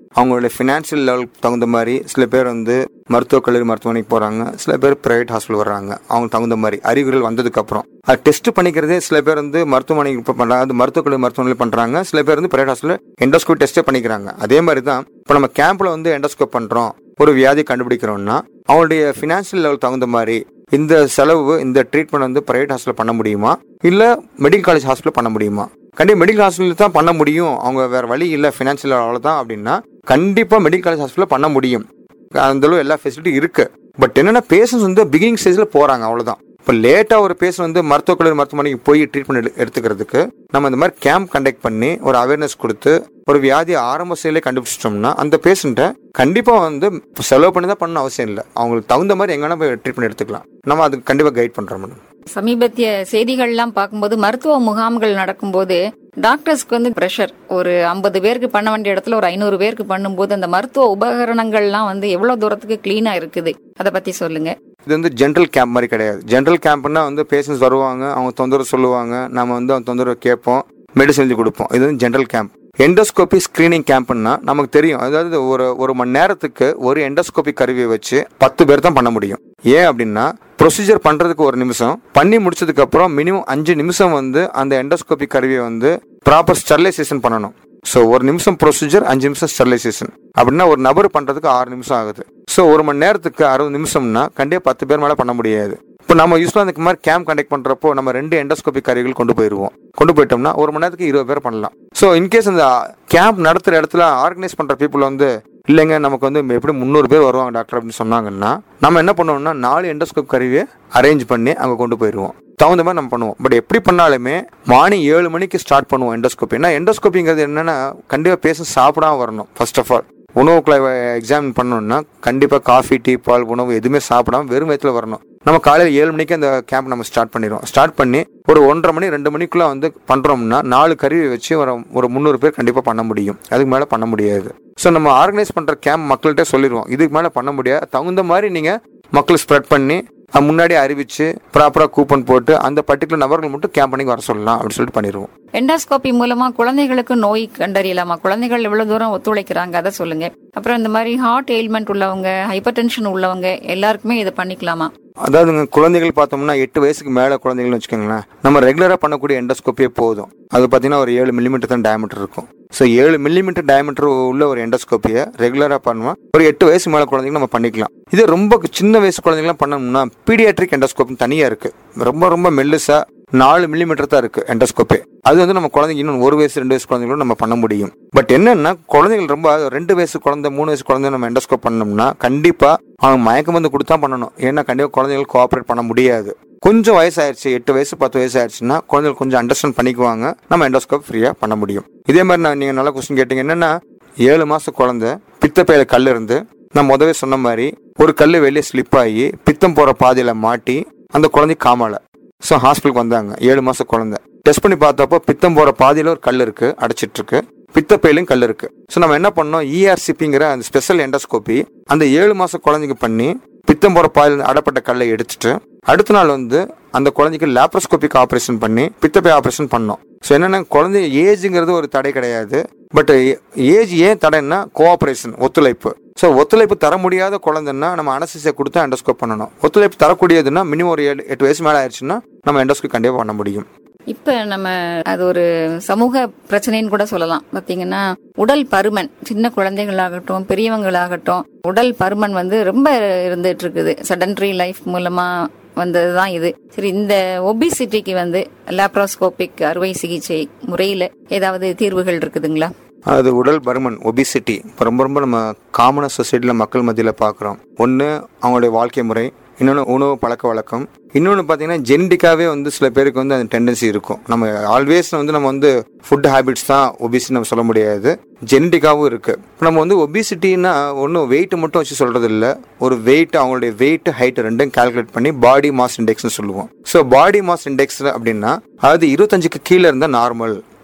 அவங்களுடைய ஃபினான்ஷியல் லெவலுக்கு தகுந்த மாதிரி சில பேர் வந்து மருத்துவக் கல்லூரி மருத்துவமனைக்கு போகிறாங்க சில பேர் பிரைவேட் ஹாஸ்பிட்டல் வர்றாங்க அவங்க தகுந்த மாதிரி அறிகுறிகள் வந்ததுக்கப்புறம் அது டெஸ்ட் பண்ணிக்கிறதே சில பேர் வந்து மருத்துவமனைக்கு இப்போ பண்ணுறாங்க அது மருத்துவக் கல்லூரி மருத்துவமனையில் பண்ணுறாங்க சில பேர் வந்து பிரைவேட் ஹாஸ்பிட்டல் எண்டோஸ்கோப் டெஸ்ட்டே பண்ணிக்கிறாங்க அதே மாதிரி தான் இப்போ நம்ம கேம்பில் வந்து எண்டோஸ்கோப் பண்ணுறோம் ஒரு வியாதி கண்டுபிடிக்கிறோம்னா அவங்களுடைய ஃபினான்ஷியல் லெவல் தகுந்த மாதிரி இந்த செலவு இந்த ட்ரீட்மெண்ட் வந்து பிரைவேட் ஹாஸ்பிட்டல் பண்ண முடியுமா இல்லை மெடிக்கல் காலேஜ் ஹாஸ்பிட்டல் பண்ண முடியுமா கண்டிப்பாக மெடிக்கல் ஹாஸ்பிட்டல் தான் பண்ண முடியும் அவங்க வேற வழி இல்லை ஃபினான்ஷியல் அவ்வளோதான் அப்படின்னா கண்டிப்பாக மெடிக்கல் காலேஜ் ஹாஸ்பிட்டல் பண்ண முடியும் அந்த அளவு எல்லா ஃபெசிலிட்டி இருக்கு பட் என்னன்னா பேஷண்ட்ஸ் வந்து பிகினிங் ஸ்டேஜில் போகிறாங்க அவ்வளோதான் இப்போ லேட்டாக ஒரு பேஷண்ட் வந்து மருத்துவக் கல்லூரி மருத்துவமனைக்கு போய் ட்ரீட்மெண்ட் எடு எடுத்துக்கிறதுக்கு நம்ம இந்த மாதிரி கேம்ப் கண்டக்ட் பண்ணி ஒரு அவேர்னஸ் கொடுத்து ஒரு வியாதி ஆரம்ப செயலே கண்டுபிடிச்சிட்டோம்னா அந்த பேஷண்ட்டை கண்டிப்பாக வந்து செலவு பண்ணி தான் பண்ண அவசியம் இல்லை அவங்களுக்கு தகுந்த மாதிரி எங்கன்னா போய் ட்ரீட்மெண்ட் எடுத்துக்கலாம் நம்ம அதுக்கு கண்டிப்பாக கைட் பண்ணுறோம் மேடம் சமீபத்திய செய்திகள்லாம் பார்க்கும்போது மருத்துவ முகாம்கள் நடக்கும்போது டாக்டர்ஸ்க்கு வந்து ப்ரெஷர் ஒரு ஐம்பது பேருக்கு பண்ண வேண்டிய இடத்துல ஒரு ஐநூறு பேருக்கு பண்ணும்போது அந்த மருத்துவ உபகரணங்கள்லாம் வந்து எவ்வளவு தூரத்துக்கு கிளீனா இருக்குது அதை பத்தி சொல்லுங்க இது வந்து ஜென்ரல் கேம்ப் மாதிரி கிடையாது ஜென்ரல் கேம்ப்னா வந்து பேஷண்ட்ஸ் வருவாங்க அவங்க தொந்தரவு சொல்லுவாங்க நம்ம வந்து அவங்க தொந்தரவு கேட்போம் மெடிசன் எழுதி கொடுப்போம் இது வந்து ஜென்ரல் கேம்ப் எண்டோஸ்கோபி ஸ்கிரீனிங் கேம்ப்னா நமக்கு தெரியும் அதாவது ஒரு ஒரு மணி நேரத்துக்கு ஒரு எண்டோஸ்கோபி கருவியை வச்சு பத்து பேர் தான் பண்ண முடியும் ஏன் அப்படின்னா ப்ரொசீஜர் பண்றதுக்கு ஒரு நிமிஷம் பண்ணி முடிச்சதுக்கு அப்புறம் மினிமம் அஞ்சு நிமிஷம் வந்து அந்த எண்டோஸ்கோபி கருவியை வந்து ப்ராப்பர் ஸ்டெர்லைசேஷன் பண்ணணும் ஸோ ஒரு நிமிஷம் ப்ரொசீஜர் அஞ்சு நிமிஷம் ஸ்டெர்லைசேஷன் அப்படின்னா ஒரு நபர் பண்றதுக்கு ஆறு நிமிஷம் ஆகுது ஸோ ஒரு மணி நேரத்துக்கு அறுபது நிமிஷம்னா கண்டிப்பாக பத்து பேர் மேலே பண்ண முடியாது இப்போ நம்ம யூஸ்வலாக இந்த மாதிரி கேம்ப் கண்டக்ட் பண்ணுறப்போ நம்ம ரெண்டு எண்டோஸ்கோபி கருவிகள் கொண்டு போயிடுவோம் கொண்டு போயிட்டோம்னா ஒரு மணி நேரத்துக்கு இருபது பேர் பண்ணலாம் ஸோ இன்கேஸ் அந்த கேம்ப் நடத்துகிற இடத்துல ஆர்கனைஸ் பண்ணுற பீப்புள் வந்து இல்லைங்க நமக்கு வந்து எப்படி முந்நூறு பேர் வருவாங்க டாக்டர் அப்படின்னு சொன்னாங்கன்னா நம்ம என்ன பண்ணுவோம்னா நாலு எண்டோஸ்கோப் கருவியை அரேஞ்ச் பண்ணி அங்கே கொண்டு போயிடுவோம் தகுந்த மாதிரி நம்ம பண்ணுவோம் பட் எப்படி பண்ணாலுமே மார்னிங் ஏழு மணிக்கு ஸ்டார்ட் பண்ணுவோம் எண்டோஸ்கோப்பி ஏன்னா எண்டோஸ்கோப்பிங்கிறது என்னன்னா கண்டிப்பாக பேஷண்ட் சாப்பிடாம வரணும் ஃபர்ஸ்ட் ஆஃப் ஆல் உணவுக்குள்ள எக்ஸாமின் பண்ணணும்னா கண்டிப்பாக காஃபி டீ பால் உணவு எதுவுமே சாப்பிடாம வெறும் வயிற்றுல வரணும் நம்ம காலையில் ஏழு மணிக்கு அந்த கேம்ப் நம்ம ஸ்டார்ட் பண்ணிடுவோம் ஸ்டார்ட் பண்ணி ஒரு ஒன்றரை மணி ரெண்டு மணிக்குள்ள வந்து பண்றோம்னா நாலு கருவி வச்சு ஒரு ஒரு முந்நூறு பேர் கண்டிப்பாக பண்ண முடியும் அதுக்கு மேலே பண்ண முடியாது ஸோ நம்ம ஆர்கனைஸ் பண்ற கேம்ப் மக்கள்கிட்ட சொல்லிடுவோம் இதுக்கு மேலே பண்ண முடியாது தகுந்த மாதிரி நீங்க மக்கள் ஸ்ப்ரெட் பண்ணி அது முன்னாடி அறிவிச்சு ப்ராப்பராக கூப்பன் போட்டு அந்த பர்டிகுலர் நபர்கள் மட்டும் கேம்ப் பண்ணி வர சொல்லலாம் அப்படின்னு சொல்லிட்டு பண்ணிடுவோம் எண்டாஸ்கோபி மூலமா குழந்தைகளுக்கு நோய் கண்டறியலாமா குழந்தைகள் எவ்வளவு தூரம் ஒத்துழைக்கிறாங்க அதை சொல்லுங்க அப்புறம் இந்த மாதிரி ஹார்ட் எயில்மெண்ட் உள்ளவங்க ஹைப்பர் டென்ஷன் உள்ளவங்க எல்லாருக்குமே இதை பண்ணிக்கலாமா அதாவதுங்க குழந்தைகள் பார்த்தோம்னா எட்டு வயசுக்கு மேலே குழந்தைகள்னு வச்சுக்கோங்களேன் நம்ம ரெகுலராக பண்ணக்கூடிய எண்டோஸ்கோப்பியே போதும் அது பார்த்தீங்கன்னா ஒரு ஏழு மில்லிமீட்டர் தான் டயமீட்டர் இருக்கும் ஸோ ஏழு மில்லிமீட்டர் டயமீட்டர் உள்ள ஒரு எண்டோஸ்கோப்பியை ரெகுலராக பண்ணுவோம் ஒரு எட்டு வயசு மேலே குழந்தைங்க நம்ம பண்ணிக்கலாம் இது ரொம்ப சின்ன வயசு குழந்தைங்களாம் பண்ணணும்னா பீடியாட்ரிக் எண்டோஸ்கோப்னு தனியாக இருக்கு ரொம்ப ரொம்ப மெல்லுசா நாலு மில்லிமீட்டர் தான் இருக்கு எண்டோஸ்கோப்பே அது வந்து நம்ம குழந்தைங்க இன்னும் ஒரு வயசு ரெண்டு வயசு குழந்தைங்களும் நம்ம பண்ண முடியும் பட் என்னன்னா குழந்தைகள் ரொம்ப ரெண்டு வயசு குழந்தை மூணு வயசு குழந்தை நம்ம எண்டோஸ்கோப் பண்ணோம்னா கண்டிப்பா அவங்க மயக்க மருந்து கொடுத்தா பண்ணணும் ஏன்னா கண்டிப்பா குழந்தைகள் கோஆப்ரேட் பண்ண முடியாது கொஞ்சம் வயசாயிருச்சு எட்டு வயசு பத்து வயசு ஆயிடுச்சுன்னா குழந்தைகள் கொஞ்சம் அண்டர்ஸ்டாண்ட் பண்ணிக்குவாங்க நம்ம எண்டோஸ்கோப் ஃப்ரீயா பண்ண முடியும் இதே மாதிரி நான் நீங்க நல்ல கொஸ்டின் கேட்டீங்க என்னன்னா ஏழு மாச குழந்தை பித்தப்பையில கல் இருந்து நான் முதவே சொன்ன மாதிரி ஒரு கல் வெளியே ஸ்லிப் ஆகி பித்தம் போற பாதையில மாட்டி அந்த குழந்தை காமால ஸோ ஹாஸ்பிட்டலுக்கு வந்தாங்க ஏழு மாசம் குழந்தை டெஸ்ட் பண்ணி பார்த்தப்போ பித்தம் போற பாதியில ஒரு கல் இருக்கு அடைச்சிட்டு இருக்கு பித்தப்பையிலும் கல் இருக்கு ஸோ நம்ம என்ன பண்ணோம் இஆர்சிபிங்கிற அந்த ஸ்பெஷல் எண்டோஸ்கோபி அந்த ஏழு மாச குழந்தைக்கு பண்ணி பித்தம் போற பாதையில் அடப்பட்ட கல்லை எடுத்துட்டு அடுத்த நாள் வந்து அந்த குழந்தைக்கு லேப்ரோஸ்கோபிக் ஆபரேஷன் பண்ணி பித்தப்பை ஆபரேஷன் பண்ணோம் ஸோ என்னன்னா குழந்தை ஏஜுங்கிறது ஒரு தடை கிடையாது பட் ஏஜ் ஏன் தடைன்னா கோஆபரேஷன் ஒத்துழைப்பு ஸோ ஒத்துழைப்பு தர முடியாத குழந்தைன்னா நம்ம அனசிசியை கொடுத்து எண்டோஸ்கோப் பண்ணணும் ஒத்துழைப்பு தரக்கூடியதுன்னா மினிமம் ஒரு ஏழு எட்டு வயசு மேலே ஆயிடுச்சுன்னா நம்ம எண்டோஸ்கோப் கண்டிப்பாக பண்ண முடியும் இப்ப நம்ம அது ஒரு சமூக பிரச்சனைன்னு கூட சொல்லலாம் பாத்தீங்கன்னா உடல் பருமன் சின்ன குழந்தைகளாகட்டும் பெரியவங்களாகட்டும் உடல் பருமன் வந்து ரொம்ப இருந்துட்டு இருக்குது செடன்டரி லைஃப் மூலமா வந்ததுதான் இது சரி இந்த ஒபிசிட்டிக்கு வந்து லேப்ரோஸ்கோபிக் அறுவை சிகிச்சை முறையில ஏதாவது தீர்வுகள் இருக்குதுங்களா அது உடல் பருமன் ஒபிசிட்டி இப்போ ரொம்ப ரொம்ப நம்ம காமனாக சொசைட்டியில் மக்கள் மத்தியில் பார்க்குறோம் ஒன்று அவங்களுடைய வாழ்க்கை முறை இன்னொன்று உணவு பழக்க வழக்கம் இன்னொன்று பார்த்தீங்கன்னா ஜெனடிக்காவே வந்து சில பேருக்கு வந்து அந்த டெண்டன்சி இருக்கும் நம்ம ஆல்வேஸ் வந்து நம்ம வந்து ஃபுட் ஹேபிட்ஸ் தான் ஒபிசிட்டி நம்ம சொல்ல முடியாது ஜெனடிக்காவும் இருக்கு இப்போ நம்ம வந்து ஒபிசிட்டின்னா ஒன்றும் வெயிட் மட்டும் வச்சு சொல்றது இல்லை ஒரு வெயிட் அவங்களுடைய வெயிட் ஹைட் ரெண்டும் கால்குலேட் பண்ணி பாடி மாஸ் இண்டெக்ஸ்னு சொல்லுவோம் ஸோ பாடி மாஸ் இண்டெக்ஸ் அப்படின்னா அதாவது இருபத்தஞ்சுக்கு கீழே இருந்தால் நார்மல்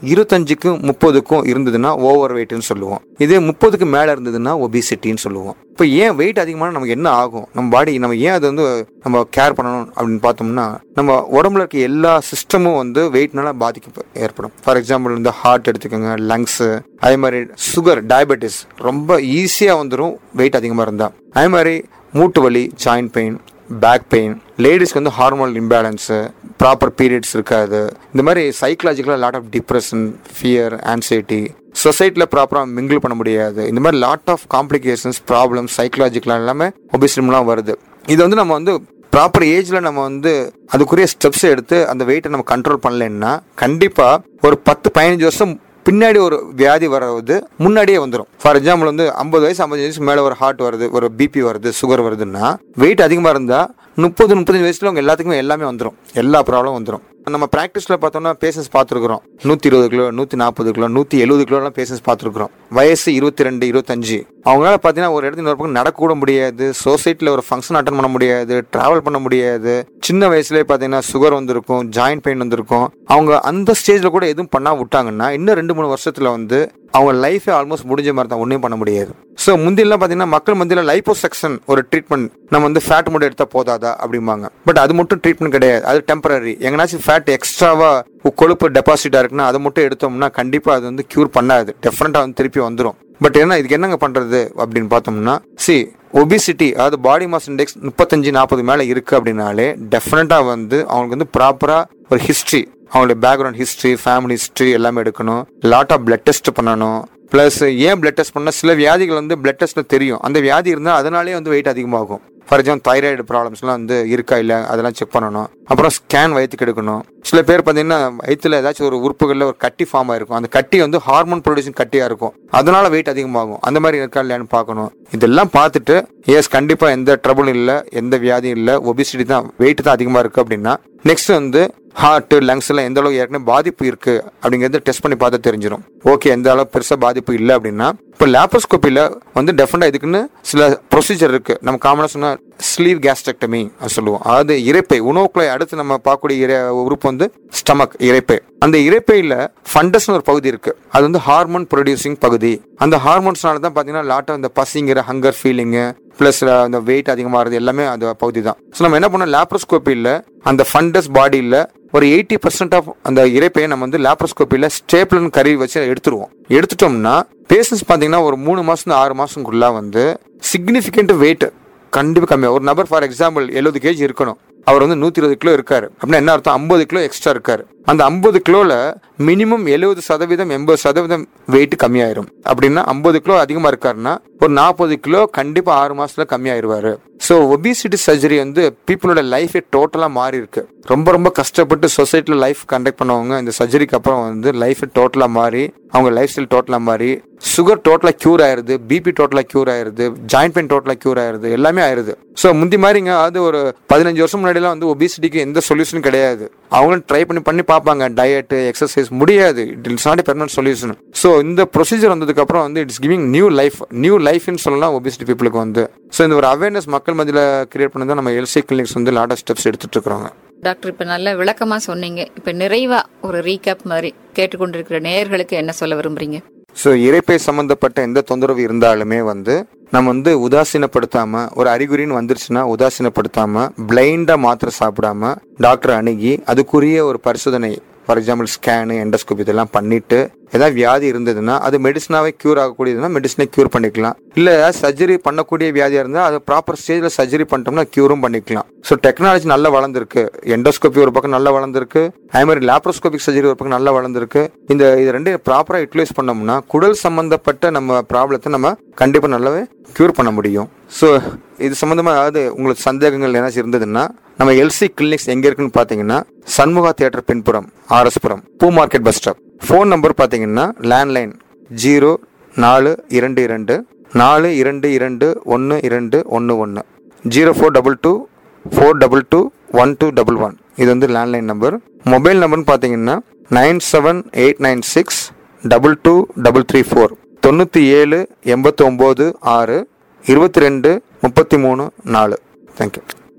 இருபத்தஞ்சுக்கும் முப்பதுக்கும் இருந்ததுன்னா ஓவர் வெயிட்னு சொல்லுவோம் இதே முப்பதுக்கு மேலே இருந்ததுன்னா ஒபிசிட்டின்னு சொல்லுவோம் இப்போ ஏன் வெயிட் அதிகமான நமக்கு என்ன ஆகும் நம்ம பாடி நம்ம ஏன் அது வந்து நம்ம கேர் பண்ணணும் அப்படின்னு பார்த்தோம்னா நம்ம உடம்புல இருக்க எல்லா சிஸ்டமும் வந்து வெயிட்னால பாதிக்க ஏற்படும் ஃபார் எக்ஸாம்பிள் வந்து ஹார்ட் எடுத்துக்கோங்க லங்ஸு அதே மாதிரி சுகர் டயபெட்டிஸ் ரொம்ப ஈஸியாக வந்துடும் வெயிட் அதிகமாக இருந்தால் அதே மாதிரி மூட்டு வலி ஜாயிண்ட் பெயின் பேக் பெயின் லேடிஸ்க்கு வந்து ஹார்மோனல் இம்பேலன்ஸு ப்ராப்பர் பீரியட்ஸ் இருக்காது இந்த மாதிரி சைக்கலாஜிக்கலாக lot of depression fear anxiety சொசைட்டியில் ப்ராப்பராக மிங்கிள் பண்ண முடியாது இந்த மாதிரி லாட் ஆஃப் காம்ப்ளிகேஷன்ஸ் ப்ராப்ளம்ஸ் சைக்கலாஜிக்கலாக எல்லாமே ஒபிசிட்டிலாம் வருது இது வந்து நம்ம வந்து ப்ராப்பர் ஏஜில் நம்ம வந்து அதுக்குரிய ஸ்டெப்ஸ் எடுத்து அந்த வெயிட்டை நம்ம கண்ட்ரோல் பண்ணலைன்னா கண்டிப்பாக ஒரு பத்து பதினஞ்சு வருஷம் பின்னாடி ஒரு வியாதி வர்றது முன்னாடியே வந்துடும் ஃபார் எக்ஸாம்பிள் வந்து ஐம்பது வயசு ஐம்பது வயசுக்கு மேலே ஒரு ஹார்ட் வருது ஒரு பிபி வருது சுகர் வருதுன்னா வெயிட் அதிகமாக இருந்தால் முப்பது முப்பத்தஞ்சு வயசுல அவங்க எல்லாத்துக்குமே எல்லாமே வந்துடும் எல்லா ப்ராப்ளமும் வந்துடும் நம்ம ப்ராக்டிஸில் பார்த்தோம்னா பேஷன்ஸ் பார்த்துருக்குறோம் நூற்றி இருபது கிலோ நூற்றி நாற்பது கிலோ நூற்றி எழுபது கிலோலாம் பேஷன்ஸ் பார்த்துருக்குறோம் வயசு இருபத்தி ரெண்டு இருபத்தஞ்சு அவங்களால பார்த்தீங்கன்னா ஒரு இடத்துல இன்னொரு பக்கம் நடக்கூட முடியாது சொசைட்டியில் ஒரு ஃபங்க்ஷன் அட்டன் பண்ண முடியாது ட்ராவல் பண்ண முடியாது சின்ன வயசுலேயே பார்த்தீங்கன்னா சுகர் வந்திருக்கும் ஜாயிண்ட் பெயின் வந்திருக்கும் அவங்க அந்த ஸ்டேஜில் கூட எதுவும் பண்ணா விட்டாங்கன்னா இன்னும் ரெண்டு மூணு வருஷத்தில் வந்து அவங்க லைஃபே ஆல்மோஸ்ட் முடிஞ்ச மாதிரி தான் ஒன்றும் பண்ண முடியாது ஸோ முந்தியெல்லாம் பார்த்தீங்கன்னா மக்கள் மத்தியில் லைப்போசெக்ஷன் ஒரு ட்ரீட்மெண்ட் நம்ம வந்து ஃபேட் மட்டும் எடுத்தால் போதாதா அப்படிம்பாங்க பட் அது மட்டும் ட்ரீட்மெண்ட் கிடையாது அது டெம்பரரி எங்கனாச்சும் ஃபேட் எக்ஸ்ட்ராவா கொழுப்பு டெபாசிட் இருக்குன்னா அதை மட்டும் எடுத்தோம்னா கண்டிப்பாக அது வந்து க்யூர் பண்ணாது டெஃபினட்டாக வந்து திருப்பி வந்துடும் பட் என்ன இதுக்கு என்னங்க பண்றது அப்படின்னு பார்த்தோம்னா சி ஒபிசிட்டி அதாவது பாடி மாஸ் இண்டெக்ஸ் முப்பத்தஞ்சு நாற்பது மேலே இருக்கு அப்படின்னாலே டெஃபினட்டாக வந்து அவங்களுக்கு வந்து ப்ராப்பராக ஒரு ஹிஸ்ட்ரி அவங்களுடைய பேக்ரவுண்ட் ஹிஸ்ட்ரி ஃபேமிலி ஹிஸ்ட்ரி எல்லாமே எடுக்கணும் லாட் ஆஃப் பிளட் டெஸ்ட் பண்ணணும் ப்ளஸ் ஏன் பிளட் டெஸ்ட் பண்ணால் சில வியாதிகள் வந்து பிளட் டெஸ்ட்டில் தெரியும் அந்த வியாதி இருந்தால் அதனாலே வந்து வெயிட் அதிகமாகும் ஃபார் எக்ஸாம்பிள் தைராய்டு ப்ராப்ளம்ஸ்லாம் வந்து இருக்கா இல்லை அதெல்லாம் செக் பண்ணணும் அப்புறம் ஸ்கேன் வயிற்றுக்கு எடுக்கணும் சில பேர் பார்த்தீங்கன்னா வயிற்றுல ஏதாச்சும் ஒரு உறுப்புகளில் ஒரு கட்டி ஃபார்ம் ஆயிருக்கும் அந்த கட்டி வந்து ஹார்மோன் ப்ரொடியூசிங் கட்டியாக இருக்கும் அதனால வெயிட் அதிகமாகும் அந்த மாதிரி இருக்கா இல்லையான்னு பார்க்கணும் இதெல்லாம் பார்த்துட்டு எஸ் கண்டிப்பாக எந்த ட்ரபுளும் இல்லை எந்த வியாதியும் இல்லை ஒபிசிட்டி தான் வெயிட் தான் அதிகமாக இருக்குது அப்படின்னா நெக்ஸ்ட் வந்து ஹார்ட் லங்ஸ் எல்லாம் எந்த அளவுக்கு ஏற்கனவே பாதிப்பு இருக்கு அப்படிங்கறத டெஸ்ட் பண்ணி பார்த்தா தெரிஞ்சிடும் ஓகே எந்த அளவு பெருசா பாதிப்பு இல்லை அப்படின்னா இப்போ லேப்ரோஸ்கோப்பியில் வந்து டெஃபினட்டா இதுக்குன்னு சில ப்ரொசீஜர் இருக்கு நம்ம காமனாக சொன்னா ஸ்லீவ் கேஸ்ட்ரக்டமி சொல்லுவோம் அதாவது இறைப்பை உணவுக்குள்ள அடுத்து நம்ம பார்க்கக்கூடிய இறை உறுப்பு வந்து ஸ்டமக் இறைப்பை அந்த இறைப்பையில ஃபண்டஸ்னு ஒரு பகுதி இருக்கு அது வந்து ஹார்மோன் ப்ரொடியூசிங் பகுதி அந்த ஹார்மோன்ஸ்னால தான் பார்த்தீங்கன்னா லாட்டாக இந்த பசிங்கிற ஹங்கர் ஃபீலிங்கு ப்ளஸ் அந்த வெயிட் அதிகமாகிறது எல்லாமே அந்த பகுதி தான் ஸோ நம்ம என்ன பண்ணோம் லேப்ரோஸ்கோப்பியில் அந்த ஃபண்டஸ் பாடியில் ஒரு எயிட்டி பர்சன்ட் ஆஃப் அந்த இறைப்பையை நம்ம வந்து லேப்ரோஸ்கோப்பியில் ஸ்டேப்லன் கருவி வச்சு எடுத்துருவோம் எடுத்துட்டோம்னா பேஷன்ஸ் பார்த்தீங்கன்னா ஒரு மூணு மாதம் ஆறு மாதத்துக்குள்ள வந்து சிக்னிஃபிகண்ட் வெயிட் கண்டிப்பாக கம்மியாக ஒரு நபர் ஃபார் எக்ஸாம்பிள் எழுபது கேஜி இருக்கணும் அவர் வந்து நூற்றி இருபது கிலோ இருக்காரு அப்படின்னா என்ன அர்த்தம் ஐம்பது கிலோ எக்ஸ்ட்ரா இருக்காரு அந்த ஐம்பது கிலோல மினிமம் எழுபது சதவீதம் எண்பது சதவீதம் வெயிட் கம்மியாயிரும் அப்படின்னா ஐம்பது கிலோ அதிகமா இருக்காருன்னா ஒரு நாற்பது கிலோ கண்டிப்பா ஆறு மாசத்துல கம்மியாயிருவாரு ஸோ ஒபிசிட்டி சர்ஜரி வந்து பீப்புளோட லைஃபே டோட்டலா மாறி இருக்கு ரொம்ப ரொம்ப கஷ்டப்பட்டு சொசைட்டில லைஃப் கண்டக்ட் பண்ணவங்க இந்த சர்ஜரிக்கு அப்புறம் வந்து லைஃப் டோட்டலா மாறி அவங்க லைஃப் ஸ்டைல் டோட்டலா மாறி சுகர் டோட்டலா கியூர் ஆயிருது பிபி டோட்டலா கியூர் ஆயிருது ஜாயிண்ட் பெயின் டோட்டலா கியூர் ஆயிருது எல்லாமே ஆயிருது ஸோ முந்தி மாதிரிங்க அது ஒரு பதினஞ்சு வருஷம் முன்னாடிலாம் வந்து ஒபிசிட்டிக்கு எந்த சொல்யூஷனும் கிடையாது அவங்களும் ட்ரை பண்ணி பண்ணி பார்ப்பாங்க டயட் எக்ஸசைஸ் முடியாது it it's not permanent solution so இந்த ப்ரொசீஜர் வந்ததுக்கு அப்புறம் வந்து it's giving new life new லைஃப்னு சொல்லலாம் ஒபிசிட்டி பீப்புளுக்கு வந்து ஸோ இந்த ஒரு அவேர்னஸ் மக்கள் மத்தியில் கிரியேட் பண்ணி தான் நம்ம எல்சி கிளினிக்ஸ் வந்து லாட் ஆஃப் ஸ்டெப்ஸ் எடுத்துட்டு இருக்கிறோங்க டாக்டர் இப்ப நல்ல விளக்கமா சொன்னீங்க இப்ப நிறைவா ஒரு ரீகேப் மாதிரி கேட்டுக்கொண்டிருக்கிற நேயர்களுக்கு என்ன சொல்ல விரும்புறீங்க ஸோ இறைப்பை சம்பந்தப்பட்ட எந்த தொந்தரவு இருந்தாலுமே வந்து நம்ம வந்து உதாசீனப்படுத்தாம ஒரு அறிகுறின்னு வந்துருச்சுன்னா உதாசீனப்படுத்தாம பிளைண்டா மாத்திரை சாப்பிடாம டாக்டர் அணுகி அதுக்குரிய ஒரு பரிசோதனை ஃபார் எக்ஸாம்பிள் ஸ்கேனு எண்டோஸ்கோப் இதெல்லாம் பண்ணிட்டு ஏதாவது வியாதி இருந்ததுன்னா அது மெடிசனாவே கியூர் ஆகக்கூடியதுன்னா மெடிசனை கியூர் பண்ணிக்கலாம் இல்ல ஏதாவது சர்ஜரி பண்ணக்கூடிய வியாதியா இருந்தால் அது ப்ராப்பர் ஸ்டேஜ்ல சர்ஜரி பண்ணிட்டோம்னா கியூரும் பண்ணிக்கலாம் ஸோ டெக்னாலஜி நல்லா வளர்ந்துருக்கு எண்டோஸ்கோபி ஒரு பக்கம் நல்லா வளர்ந்துருக்கு அதே மாதிரி லேப்ரோஸ்கோபிக் சர்ஜரி ஒரு பக்கம் நல்லா வளர்ந்துருக்கு இந்த இது ரெண்டையும் ப்ராப்பரா யூட்டிலைஸ் பண்ணோம்னா குடல் சம்பந்தப்பட்ட நம்ம ப்ராப்ளத்தை நம்ம கண்டிப்பா நல்லாவே கியூர் பண்ண முடியும் ஸோ இது சம்பந்தமா அதாவது உங்களுக்கு சந்தேகங்கள் ஏதாச்சும் இருந்ததுன்னா நம்ம எல்சி கிளினிக்ஸ் எங்க இருக்குன்னு பாத்தீங்கன்னா சண்முகா தியேட்டர் பின்புறம் ஆர்எஸ்புரம் பூ market bus stop phone number பாத்தீங்கன்னா லேண்ட்லைன் ஜீரோ நாலு இரண்டு இரண்டு நாலு இரண்டு இரண்டு ஒன்று இரண்டு ஒன்று ஒன்று zero four double two four double two one two double one இது வந்து லேண்ட்லைன் நம்பர் மொபைல் நம்பர்னு பார்த்தீங்கன்னா nine seven eight nine six double two double three four தொண்ணூற்றி ஏழு எண்பத்தி ஒம்பது ஆறு இருபத்தி ரெண்டு முப்பத்தி மூணு நாலு தேங்க்யூ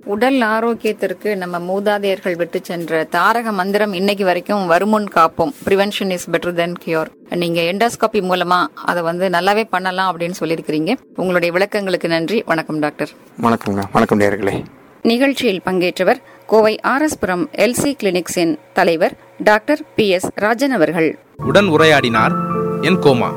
உடல் ஆரோக்கியத்திற்கு நம்ம மூதாதையர்கள் விட்டு சென்ற தாரக மந்திரம் இன்னைக்கு வரைக்கும் வருமுன் காப்போம் prevention is better than cure நீங்க எண்டோஸ்கோபி மூலமா அதை வந்து நல்லாவே பண்ணலாம் அப்படின்னு சொல்லியிருக்கிறீங்க உங்களுடைய விளக்கங்களுக்கு நன்றி வணக்கம் டாக்டர் வணக்கங்க வணக்கம் நேர்களே நிகழ்ச்சியில் பங்கேற்றவர் கோவை ஆர்எஸ்புரம் எல்சி கிளினிக்ஸின் தலைவர் டாக்டர் பி எஸ் ராஜன் அவர்கள் உடன் உரையாடினார் என் கோமா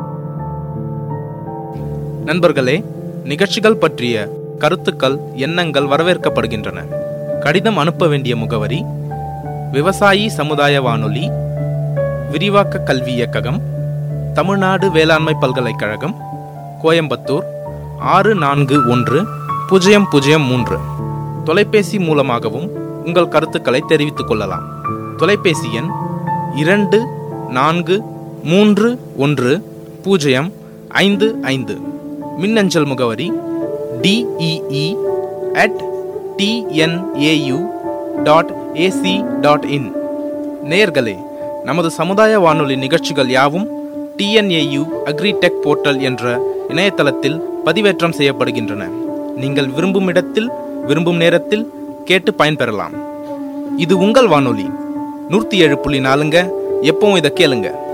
நண்பர்களே நிகழ்ச்சிகள் பற்றிய கருத்துக்கள் எண்ணங்கள் வரவேற்கப்படுகின்றன கடிதம் அனுப்ப வேண்டிய முகவரி விவசாயி சமுதாய வானொலி விரிவாக்க கல்வி இயக்ககம் தமிழ்நாடு வேளாண்மை பல்கலைக்கழகம் கோயம்புத்தூர் ஆறு நான்கு ஒன்று பூஜ்ஜியம் பூஜ்ஜியம் மூன்று தொலைபேசி மூலமாகவும் உங்கள் கருத்துக்களை தெரிவித்துக் கொள்ளலாம் தொலைபேசி எண் இரண்டு நான்கு மூன்று ஒன்று பூஜ்ஜியம் ஐந்து ஐந்து மின்னஞ்சல் முகவரி T E E at T N A U dot A C dot in நேயர்களே நமது சமுதாய வானொலி நிகழ்ச்சிகள் யாவும் டிஎன்ஏயு அக்ரிடெக் போர்ட்டல் என்ற இணையதளத்தில் பதிவேற்றம் செய்யப்படுகின்றன நீங்கள் விரும்பும் இடத்தில் விரும்பும் நேரத்தில் கேட்டு பயன்பெறலாம் இது உங்கள் வானொலி நூற்றி ஏழு புள்ளி நாலுங்க எப்பவும் இதை கேளுங்க